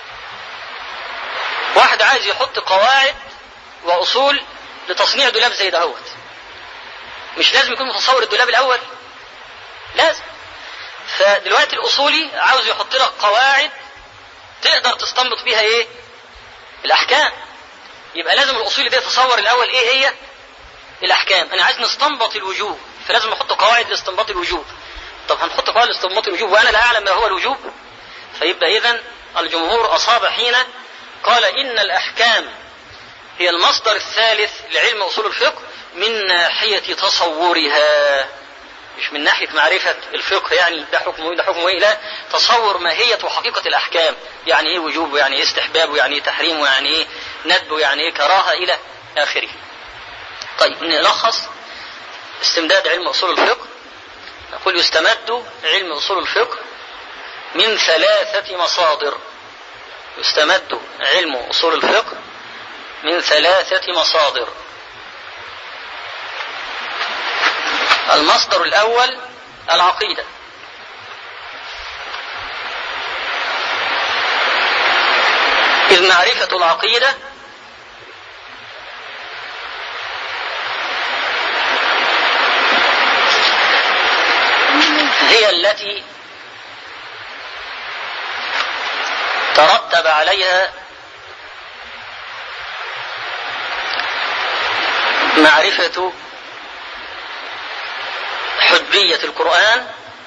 واحد عايز يحط قواعد وأصول لتصنيع دولاب زي دهوت مش لازم يكون متصور الدولاب الاول لازم فدلوقتي الاصولي عاوز يحط لك قواعد تقدر تستنبط بيها ايه الاحكام يبقى لازم الاصولي ده يتصور الاول ايه هي الاحكام انا عايز نستنبط الوجوب فلازم نحط قواعد لاستنباط الوجوب طب هنحط قواعد لاستنباط الوجوب وانا لا اعلم ما هو الوجوب فيبقى اذا الجمهور اصاب حين قال ان الاحكام هي المصدر الثالث لعلم اصول الفقه من ناحيه تصورها مش من ناحيه معرفه الفقه يعني ده حكمه ايه ده حكمه ايه لا تصور ماهيه وحقيقه الاحكام يعني ايه وجوب ويعني ايه استحباب ويعني ايه تحريم ويعني ايه ندب ويعني ايه كراهه الى اخره طيب نلخص استمداد علم اصول الفقه نقول يستمد علم اصول الفقه من ثلاثه مصادر يستمد علم اصول الفقه من ثلاثه مصادر المصدر الاول العقيده اذ معرفه العقيده هي التي ترتب عليها معرفة حجية القرآن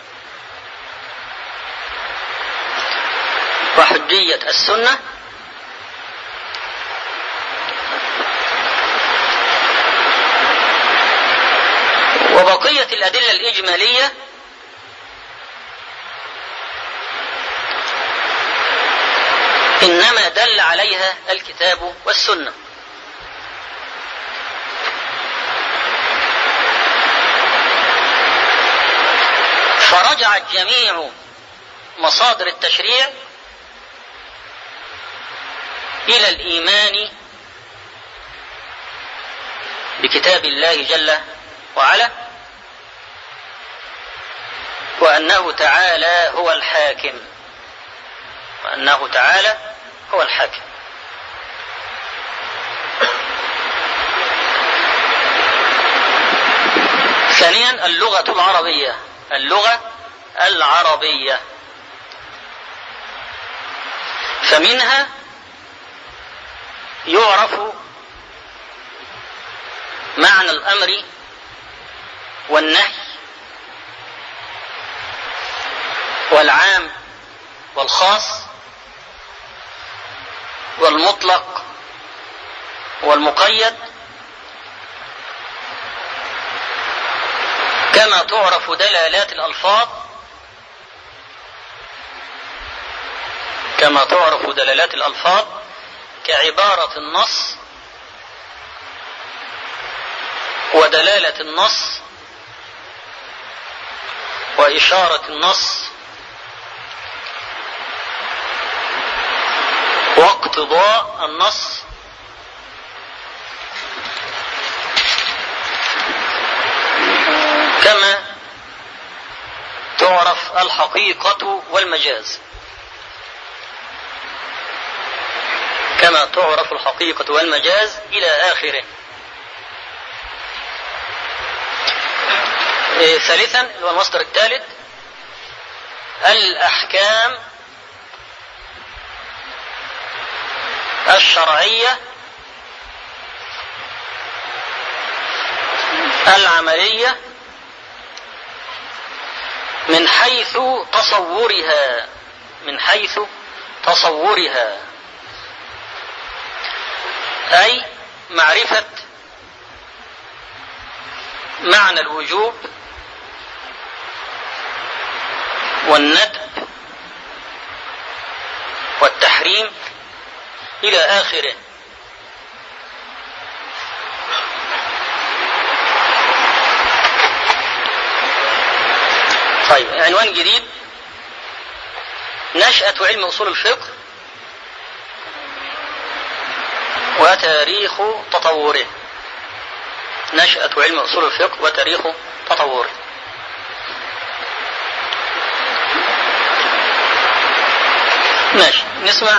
وحجية السنة وبقية الأدلة الإجمالية إنما دل عليها الكتاب والسنة فرجعت جميع مصادر التشريع إلى الإيمان بكتاب الله جل وعلا وأنه تعالى هو الحاكم وأنه تعالى هو الحاكم ثانيا اللغة العربية اللغة العربية فمنها يعرف معنى الأمر والنهي والعام والخاص والمطلق والمقيد كما تعرف دلالات الألفاظ كما تعرف دلالات الألفاظ كعبارة النص ودلالة النص وإشارة النص واقتضاء النص كما تعرف الحقيقة والمجاز كما تعرف الحقيقة والمجاز إلى آخره إيه ثالثا هو المصدر الثالث الأحكام الشرعية العملية من حيث تصورها من حيث تصورها أي معرفة معنى الوجوب والندب والتحريم إلى آخره طيب عنوان جديد نشأة علم أصول الفقه وتاريخ تطوره نشأة علم أصول الفقه وتاريخ تطوره ماشي نسمع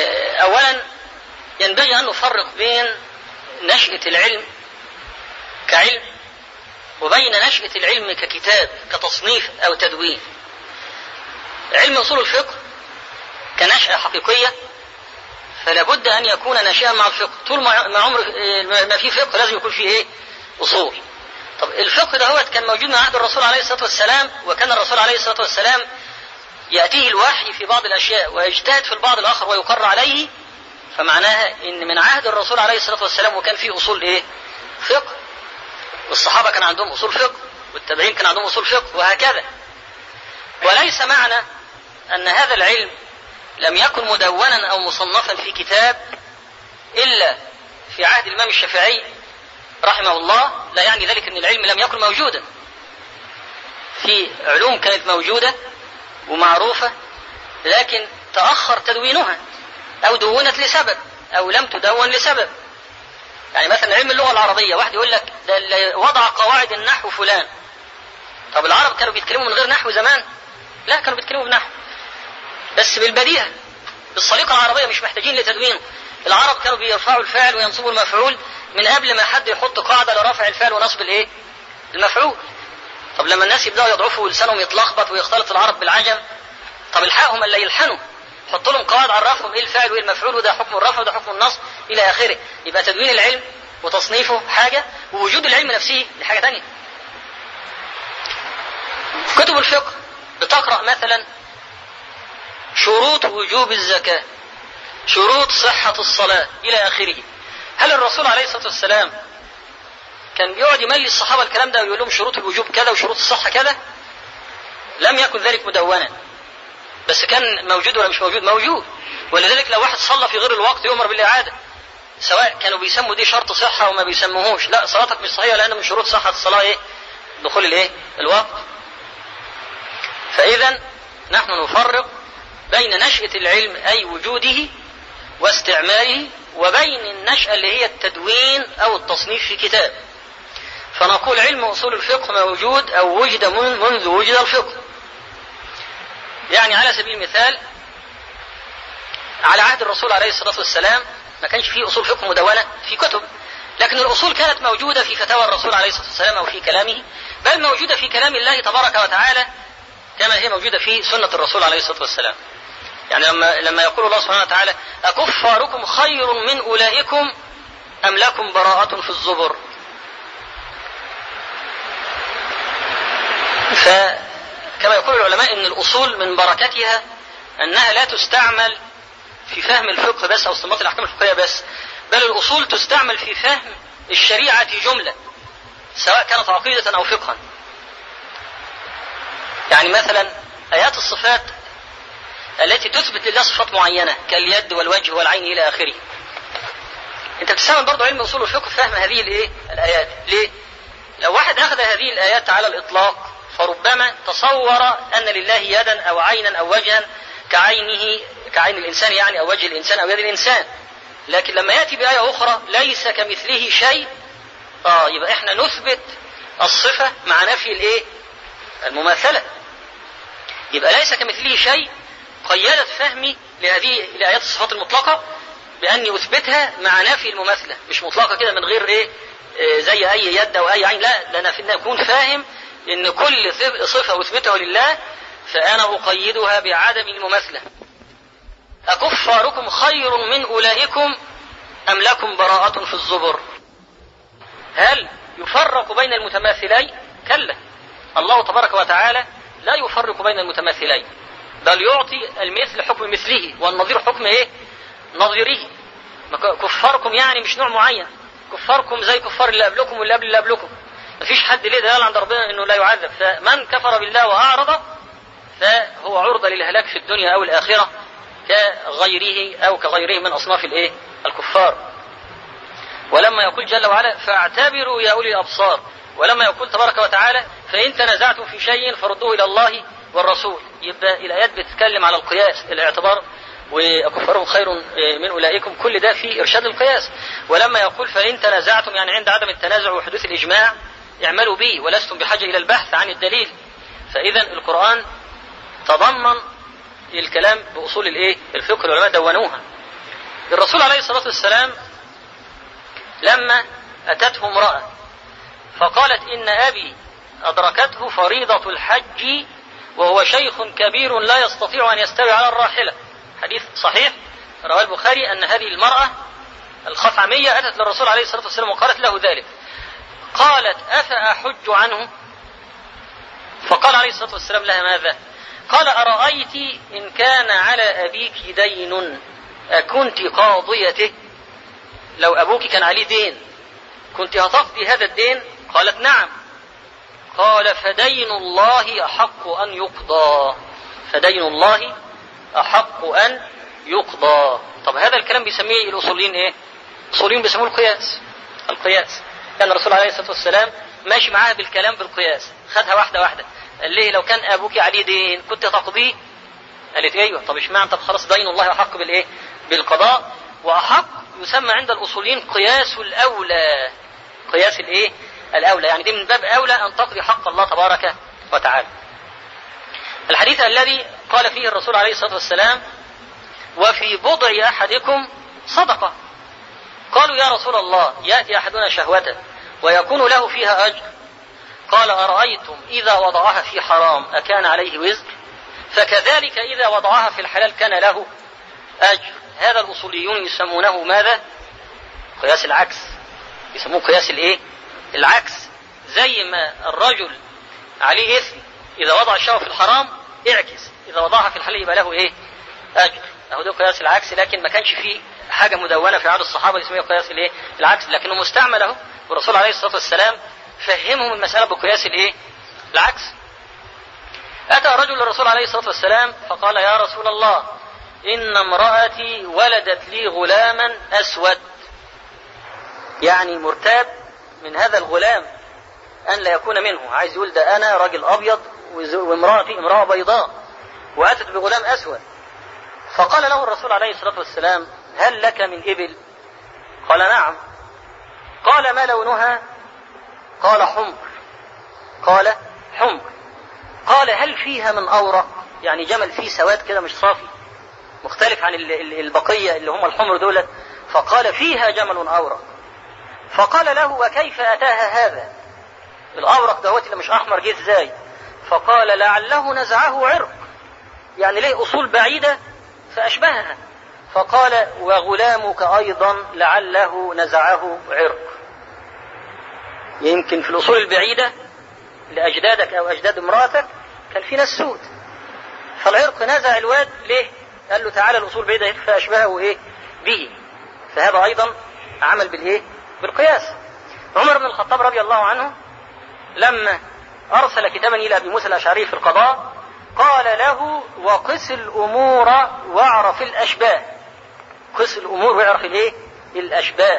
أولا ينبغي أن نفرق بين نشأة العلم كعلم وبين نشأة العلم ككتاب كتصنيف أو تدوين علم أصول الفقه كنشأة حقيقية فلا بد أن يكون ناشئا مع الفقه طول ما عمر ما في فقه لازم يكون فيه إيه أصول طب الفقه ده هو كان موجود من عهد الرسول عليه الصلاة والسلام وكان الرسول عليه الصلاة والسلام يأتيه الوحي في بعض الأشياء ويجتهد في البعض الآخر ويقر عليه فمعناها إن من عهد الرسول عليه الصلاة والسلام وكان فيه أصول إيه؟ فقه والصحابة كان عندهم أصول فقه والتابعين كان عندهم أصول فقه وهكذا وليس معنى أن هذا العلم لم يكن مدونا أو مصنفا في كتاب إلا في عهد الإمام الشافعي رحمه الله لا يعني ذلك أن العلم لم يكن موجودا في علوم كانت موجودة ومعروفة لكن تأخر تدوينها أو دونت لسبب أو لم تدون لسبب يعني مثلا علم اللغة العربية واحد يقول لك ده اللي وضع قواعد النحو فلان طب العرب كانوا بيتكلموا من غير نحو زمان لا كانوا بيتكلموا بنحو بس بالبديهة بالصليقة العربية مش محتاجين لتدوين العرب كانوا بيرفعوا الفاعل وينصبوا المفعول من قبل ما حد يحط قاعدة لرفع الفعل ونصب الايه المفعول طب لما الناس يبداوا يضعفوا ولسانهم يتلخبط ويختلط العرب بالعجم طب الحقهم الا يلحنوا حط لهم قواعد عرفهم ايه الفاعل وايه المفعول وده حكم الرفع وده حكم النصب الى اخره يبقى تدوين العلم وتصنيفه حاجه ووجود العلم نفسه دي حاجه ثانيه كتب الفقه بتقرا مثلا شروط وجوب الزكاه شروط صحه الصلاه الى اخره هل الرسول عليه الصلاه والسلام كان بيقعد يملي الصحابه الكلام ده ويقول لهم شروط الوجوب كذا وشروط الصحه كذا لم يكن ذلك مدونا بس كان موجود ولا مش موجود موجود ولذلك لو واحد صلى في غير الوقت يؤمر بالاعاده سواء كانوا بيسموا دي شرط صحه وما بيسموهوش لا صلاتك مش صحيحه لان من شروط صحه الصلاه ايه دخول الايه الوقت فاذا نحن نفرق بين نشأة العلم أي وجوده واستعماله وبين النشأة اللي هي التدوين أو التصنيف في كتاب فنقول علم أصول الفقه موجود أو وجد من منذ وجد الفقه يعني على سبيل المثال على عهد الرسول عليه الصلاة والسلام ما كانش فيه أصول فقه مدونة في كتب لكن الأصول كانت موجودة في فتاوى الرسول عليه الصلاة والسلام أو في كلامه بل موجودة في كلام الله تبارك وتعالى كما هي موجودة في سنة الرسول عليه الصلاة والسلام يعني لما لما يقول الله سبحانه وتعالى أكفاركم خير من أولئكم أم لكم براءة في الزبر فكما يقول العلماء ان الاصول من بركتها انها لا تستعمل في فهم الفقه بس او استنباط الاحكام الفقهيه بس بل الاصول تستعمل في فهم الشريعه جمله سواء كانت عقيده او فقها يعني مثلا ايات الصفات التي تثبت لله صفات معينه كاليد والوجه والعين الى اخره انت بتستعمل برضه علم اصول الفقه في فهم هذه الايه الايات ليه لو واحد اخذ هذه الايات على الاطلاق فربما تصور أن لله يدا أو عينا أو وجها كعينه كعين الإنسان يعني أو وجه الإنسان أو يد الإنسان لكن لما يأتي بآية أخرى ليس كمثله شيء آه يبقى إحنا نثبت الصفة مع نفي الإيه؟ المماثلة يبقى ليس كمثله شيء قيدت فهمي لهذه الآيات الصفات المطلقة بأني أثبتها مع نفي المماثلة مش مطلقة كده من غير إيه؟ إيه زي أي يد أو أي عين لا ده أنا أكون فاهم ان كل صفة اثبتها لله فانا اقيدها بعدم المماثلة اكفاركم خير من اولئكم ام لكم براءة في الزبر هل يفرق بين المتماثلين كلا الله تبارك وتعالى لا يفرق بين المتماثلين بل يعطي المثل حكم مثله والنظير حكم ايه نظيره كفاركم يعني مش نوع معين كفاركم زي كفار اللي قبلكم واللي قبل اللي قبلكم مفيش حد ليه دلال عند ربنا انه لا يعذب فمن كفر بالله واعرض فهو عرضه للهلاك في الدنيا او الاخره كغيره او كغيره من اصناف الايه الكفار ولما يقول جل وعلا فاعتبروا يا اولي الابصار ولما يقول تبارك وتعالى فان تنازعتم في شيء فردوه الى الله والرسول يبقى الايات بتتكلم على القياس الاعتبار وكفارهم خير من اولئكم كل ده في ارشاد القياس ولما يقول فان تنازعتم يعني عند عدم التنازع وحدوث الاجماع اعملوا به ولستم بحاجة إلى البحث عن الدليل فإذا القرآن تضمن الكلام بأصول الإيه؟ الفقه العلماء دونوها الرسول عليه الصلاة والسلام لما أتته امرأة فقالت إن أبي أدركته فريضة الحج وهو شيخ كبير لا يستطيع أن يستوي على الراحلة حديث صحيح رواه البخاري أن هذه المرأة الخثعمية أتت للرسول عليه الصلاة والسلام وقالت له ذلك قالت أفأحج عنه فقال عليه الصلاة والسلام لها ماذا قال أرأيت إن كان على أبيك دين أكنت قاضيته لو أبوك كان عليه دين كنت هتقضي هذا الدين قالت نعم قال فدين الله أحق أن يقضى فدين الله أحق أن يقضى طب هذا الكلام بيسميه الأصوليين إيه الأصوليين بيسموه القياس القياس كان الرسول عليه الصلاة والسلام ماشي معاها بالكلام بالقياس خدها واحدة واحدة قال ليه لو كان أبوك عليه دين كنت تقضيه قالت ايوه طب اشمعنى طب خلاص دين الله احق بالايه بالقضاء واحق يسمى عند الاصوليين قياس الاولى قياس الايه الاولى يعني دي من باب اولى ان تقضي حق الله تبارك وتعالى الحديث الذي قال فيه الرسول عليه الصلاه والسلام وفي بضع احدكم صدقه قالوا يا رسول الله ياتي احدنا شهوته ويكون له فيها اجر قال ارايتم اذا وضعها في حرام اكان عليه وزر فكذلك إذا وضعها في الحلال كان له أجر هذا الأصوليون يسمونه ماذا قياس العكس يسموه قياس الإيه العكس زي ما الرجل عليه إثم إذا وضع الشهوة في الحرام اعكس إذا وضعها في الحلال يبقى له إيه أجر أهو ده قياس العكس لكن ما كانش فيه حاجة مدونة في عهد الصحابة يسميها قياس الإيه العكس لكنه مستعمل أهو والرسول عليه الصلاة والسلام فهمهم المسألة بقياس الإيه العكس أتى رجل للرسول عليه الصلاة والسلام فقال يا رسول الله إن امرأتي ولدت لي غلاما أسود يعني مرتاب من هذا الغلام أن لا يكون منه عايز يقول ده أنا راجل أبيض وامرأتي امرأة بيضاء وأتت بغلام أسود فقال له الرسول عليه الصلاة والسلام هل لك من إبل قال نعم قال ما لونها قال حمر قال حمر قال هل فيها من أورق يعني جمل فيه سواد كده مش صافي مختلف عن البقية اللي هم الحمر دولت فقال فيها جمل أورق فقال له وكيف أتاها هذا الأورق دوت اللي مش أحمر جه ازاي فقال لعله نزعه عرق يعني ليه أصول بعيدة فأشبهها فقال وغلامك أيضا لعله نزعه عرق يمكن في الأصول البعيدة لأجدادك أو أجداد امرأتك كان في ناس سود فالعرق نزع الواد ليه؟ قال له تعالى الأصول بعيدة فأشبهه إيه؟ به فهذا أيضا عمل بالإيه؟ بالقياس عمر بن الخطاب رضي الله عنه لما أرسل كتابا إلى أبي موسى الأشعري في القضاء قال له وقس الأمور واعرف الأشباه قس الأمور واعرف الإيه؟ الأشباه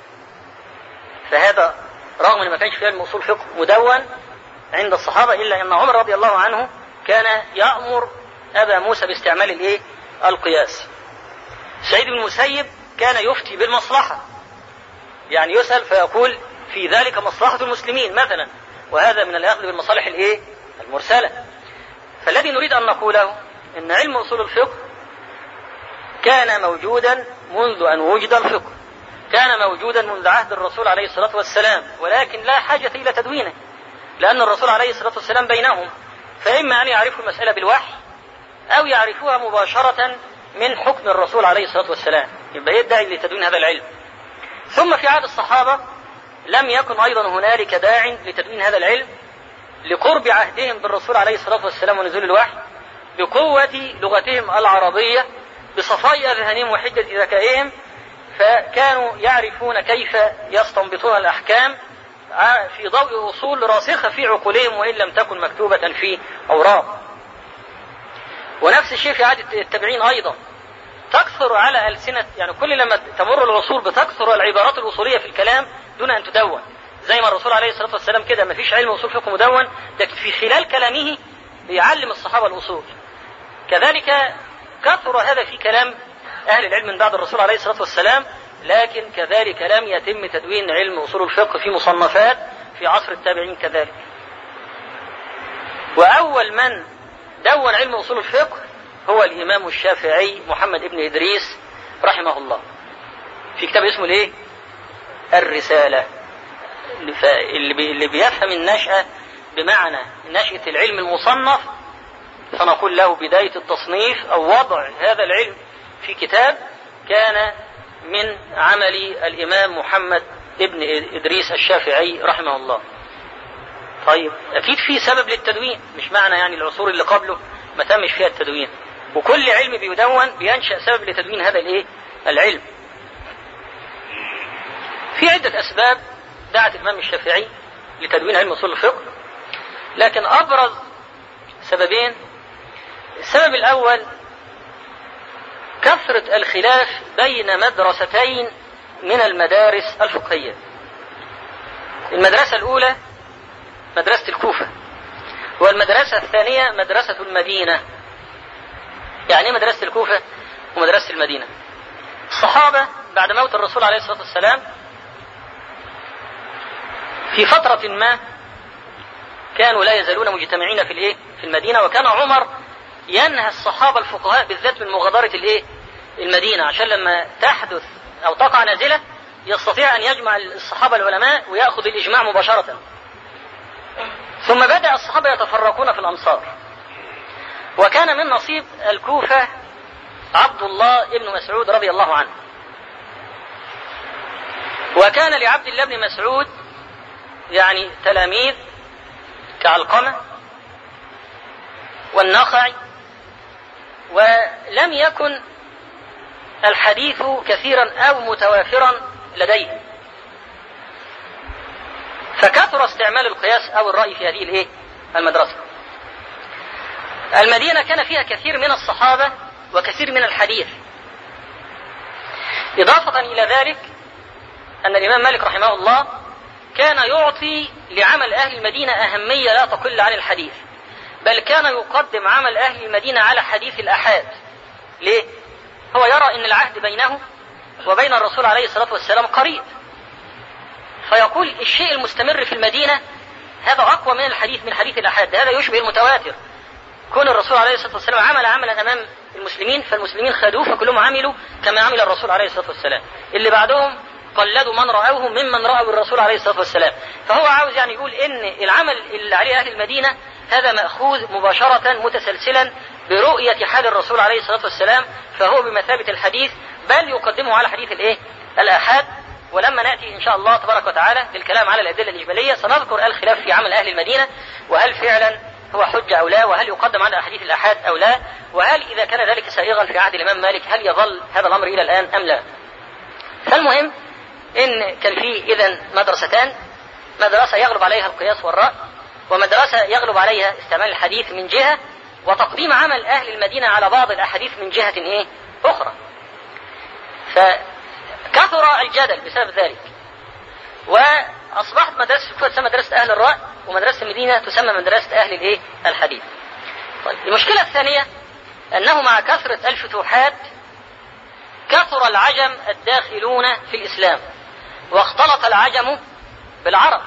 فهذا رغم ان ما كانش في علم اصول فقه مدون عند الصحابه الا ان عمر رضي الله عنه كان يامر ابا موسى باستعمال الايه؟ القياس. سعيد بن المسيب كان يفتي بالمصلحه. يعني يسال فيقول في ذلك مصلحه المسلمين مثلا وهذا من الاخذ بالمصالح الايه؟ المرسله. فالذي نريد ان نقوله ان علم اصول الفقه كان موجودا منذ ان وجد الفقه. كان موجودا منذ عهد الرسول عليه الصلاة والسلام ولكن لا حاجة إلى تدوينه لأن الرسول عليه الصلاة والسلام بينهم فإما أن يعرفوا المسألة بالوحي أو يعرفوها مباشرة من حكم الرسول عليه الصلاة والسلام يبقى يدعي لتدوين هذا العلم ثم في عهد الصحابة لم يكن أيضا هنالك داع لتدوين هذا العلم لقرب عهدهم بالرسول عليه الصلاة والسلام ونزول الوحي بقوة لغتهم العربية بصفاء أذهانهم وحدة ذكائهم فكانوا يعرفون كيف يستنبطون الأحكام في ضوء أصول راسخة في عقولهم وإن لم تكن مكتوبة في أوراق ونفس الشيء في عادة التابعين أيضا تكثر على ألسنة يعني كل لما تمر العصور بتكثر العبارات الأصولية في الكلام دون أن تدون زي ما الرسول عليه الصلاة والسلام كده ما فيش علم أصول فقه مدون لكن في خلال كلامه بيعلم الصحابة الأصول كذلك كثر هذا في كلام أهل العلم من بعد الرسول عليه الصلاة والسلام لكن كذلك لم يتم تدوين علم أصول الفقه في مصنفات في عصر التابعين كذلك وأول من دون علم أصول الفقه هو الإمام الشافعي محمد بن إدريس رحمه الله في كتاب اسمه الايه الرسالة فاللي اللي بيفهم النشأة بمعنى نشأة العلم المصنف فنقول له بداية التصنيف أو وضع هذا العلم في كتاب كان من عمل الإمام محمد ابن إدريس الشافعي رحمه الله طيب أكيد في سبب للتدوين مش معنى يعني العصور اللي قبله ما تمش فيها التدوين وكل علم بيدون بينشأ سبب لتدوين هذا الايه العلم في عدة أسباب دعت الإمام الشافعي لتدوين علم أصول الفقه لكن أبرز سببين السبب الأول كثرة الخلاف بين مدرستين من المدارس الفقهية المدرسة الأولى مدرسة الكوفة والمدرسة الثانية مدرسة المدينة يعني ايه مدرسة الكوفة ومدرسة المدينة الصحابة بعد موت الرسول عليه الصلاة والسلام في فترة ما كانوا لا يزالون مجتمعين في الايه في المدينة وكان عمر ينهى الصحابة الفقهاء بالذات من مغادرة الايه المدينة عشان لما تحدث او تقع نازلة يستطيع ان يجمع الصحابة العلماء ويأخذ الاجماع مباشرة ثم بدأ الصحابة يتفرقون في الامصار وكان من نصيب الكوفة عبد الله بن مسعود رضي الله عنه وكان لعبد الله بن مسعود يعني تلاميذ كعلقمة والنخعي ولم يكن الحديث كثيرا أو متوافرا لديه فكثر استعمال القياس أو الرأي في هذه الإيه؟ المدرسة المدينة كان فيها كثير من الصحابة وكثير من الحديث إضافة إلى ذلك أن الإمام مالك رحمه الله كان يعطي لعمل أهل المدينة أهمية لا تقل عن الحديث بل كان يقدم عمل أهل المدينة على حديث الأحاد ليه؟ هو يرى أن العهد بينه وبين الرسول عليه الصلاة والسلام قريب فيقول الشيء المستمر في المدينة هذا أقوى من الحديث من حديث الأحاد هذا يشبه المتواتر كون الرسول عليه الصلاة والسلام عمل عملا أمام المسلمين فالمسلمين خدوه فكلهم عملوا كما عمل الرسول عليه الصلاة والسلام اللي بعدهم قلدوا من رأوه ممن رأوا الرسول عليه الصلاة والسلام فهو عاوز يعني يقول إن العمل اللي عليه أهل المدينة هذا مأخوذ مباشرة متسلسلا برؤية حال الرسول عليه الصلاة والسلام فهو بمثابة الحديث بل يقدمه على حديث الإيه؟ الآحاد ولما نأتي إن شاء الله تبارك وتعالى للكلام على الأدلة الإجمالية سنذكر الخلاف في عمل أهل المدينة وهل فعلا هو حجة أو لا وهل يقدم على أحاديث الآحاد أو لا وهل إذا كان ذلك سائغا في عهد الإمام مالك هل يظل هذا الأمر إلى الآن أم لا فالمهم إن كان في إذا مدرستان مدرسة يغلب عليها القياس والرأي ومدرسة يغلب عليها استعمال الحديث من جهة وتقديم عمل أهل المدينة على بعض الأحاديث من جهة إيه؟ أخرى فكثر الجدل بسبب ذلك وأصبحت مدرسة الكوفة تسمى مدرسة أهل الرأي ومدرسة المدينة تسمى مدرسة أهل الإيه؟ الحديث طيب المشكلة الثانية أنه مع كثرة الفتوحات كثر العجم الداخلون في الإسلام واختلط العجم بالعرب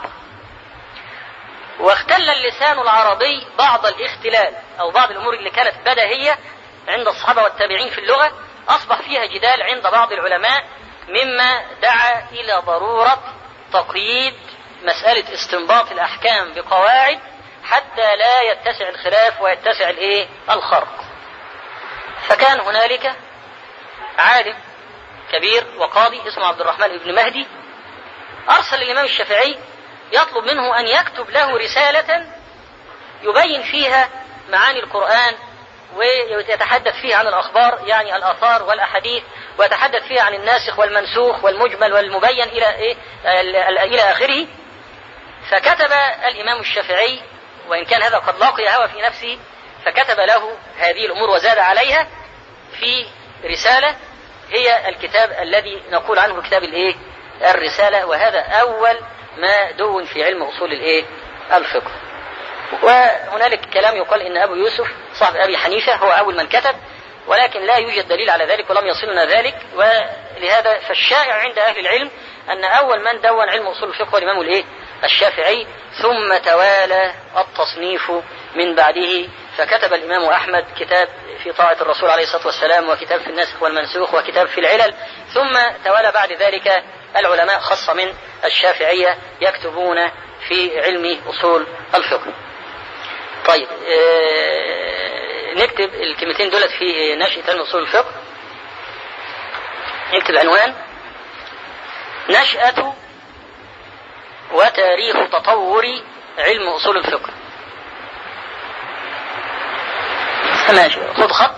واختل اللسان العربي بعض الاختلال أو بعض الأمور اللي كانت بدهية عند الصحابة والتابعين في اللغة أصبح فيها جدال عند بعض العلماء مما دعا إلى ضرورة تقييد مسألة استنباط الأحكام بقواعد حتى لا يتسع الخلاف ويتسع الايه الخرق فكان هنالك عالم كبير وقاضي اسمه عبد الرحمن بن مهدي أرسل الإمام الشافعي يطلب منه أن يكتب له رسالة يبين فيها معاني القرآن ويتحدث فيها عن الأخبار يعني الآثار والأحاديث ويتحدث فيها عن الناسخ والمنسوخ والمجمل والمبين إلى إيه إلى آخره فكتب الإمام الشافعي وإن كان هذا قد لاقي هوى في نفسه فكتب له هذه الأمور وزاد عليها في رسالة هي الكتاب الذي نقول عنه كتاب الإيه الرسالة وهذا أول ما دون في علم أصول الإيه الفقه وهنالك كلام يقال إن أبو يوسف صاحب أبي حنيفة هو أول من كتب ولكن لا يوجد دليل على ذلك ولم يصلنا ذلك ولهذا فالشائع عند أهل العلم أن أول من دون علم أصول الفقه هو الإمام الإيه الشافعي ثم توالى التصنيف من بعده فكتب الإمام أحمد كتاب في طاعة الرسول عليه الصلاة والسلام وكتاب في الناسخ والمنسوخ وكتاب في العلل ثم توالى بعد ذلك العلماء خاصة من الشافعية يكتبون في علم أصول الفقه طيب آه نكتب الكلمتين دولت في نشأة علم أصول الفقه نكتب عنوان نشأة وتاريخ تطور علم أصول الفقه ماشي خد خط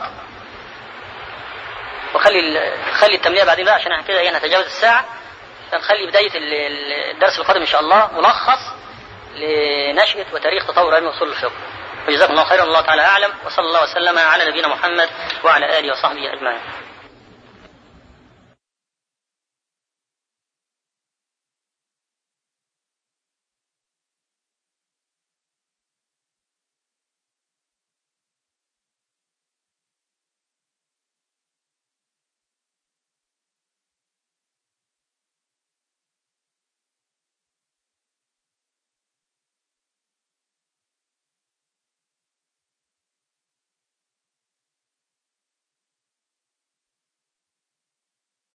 وخلي خلي التمليه بعدين بقى عشان كده ايه نتجاوز الساعه فنخلي بدايه الدرس القادم ان شاء الله ملخص لنشأة وتاريخ تطور علم اصول الفقه. وجزاكم الله خيرا الله تعالى اعلم وصلى الله وسلم على نبينا محمد وعلى اله وصحبه اجمعين.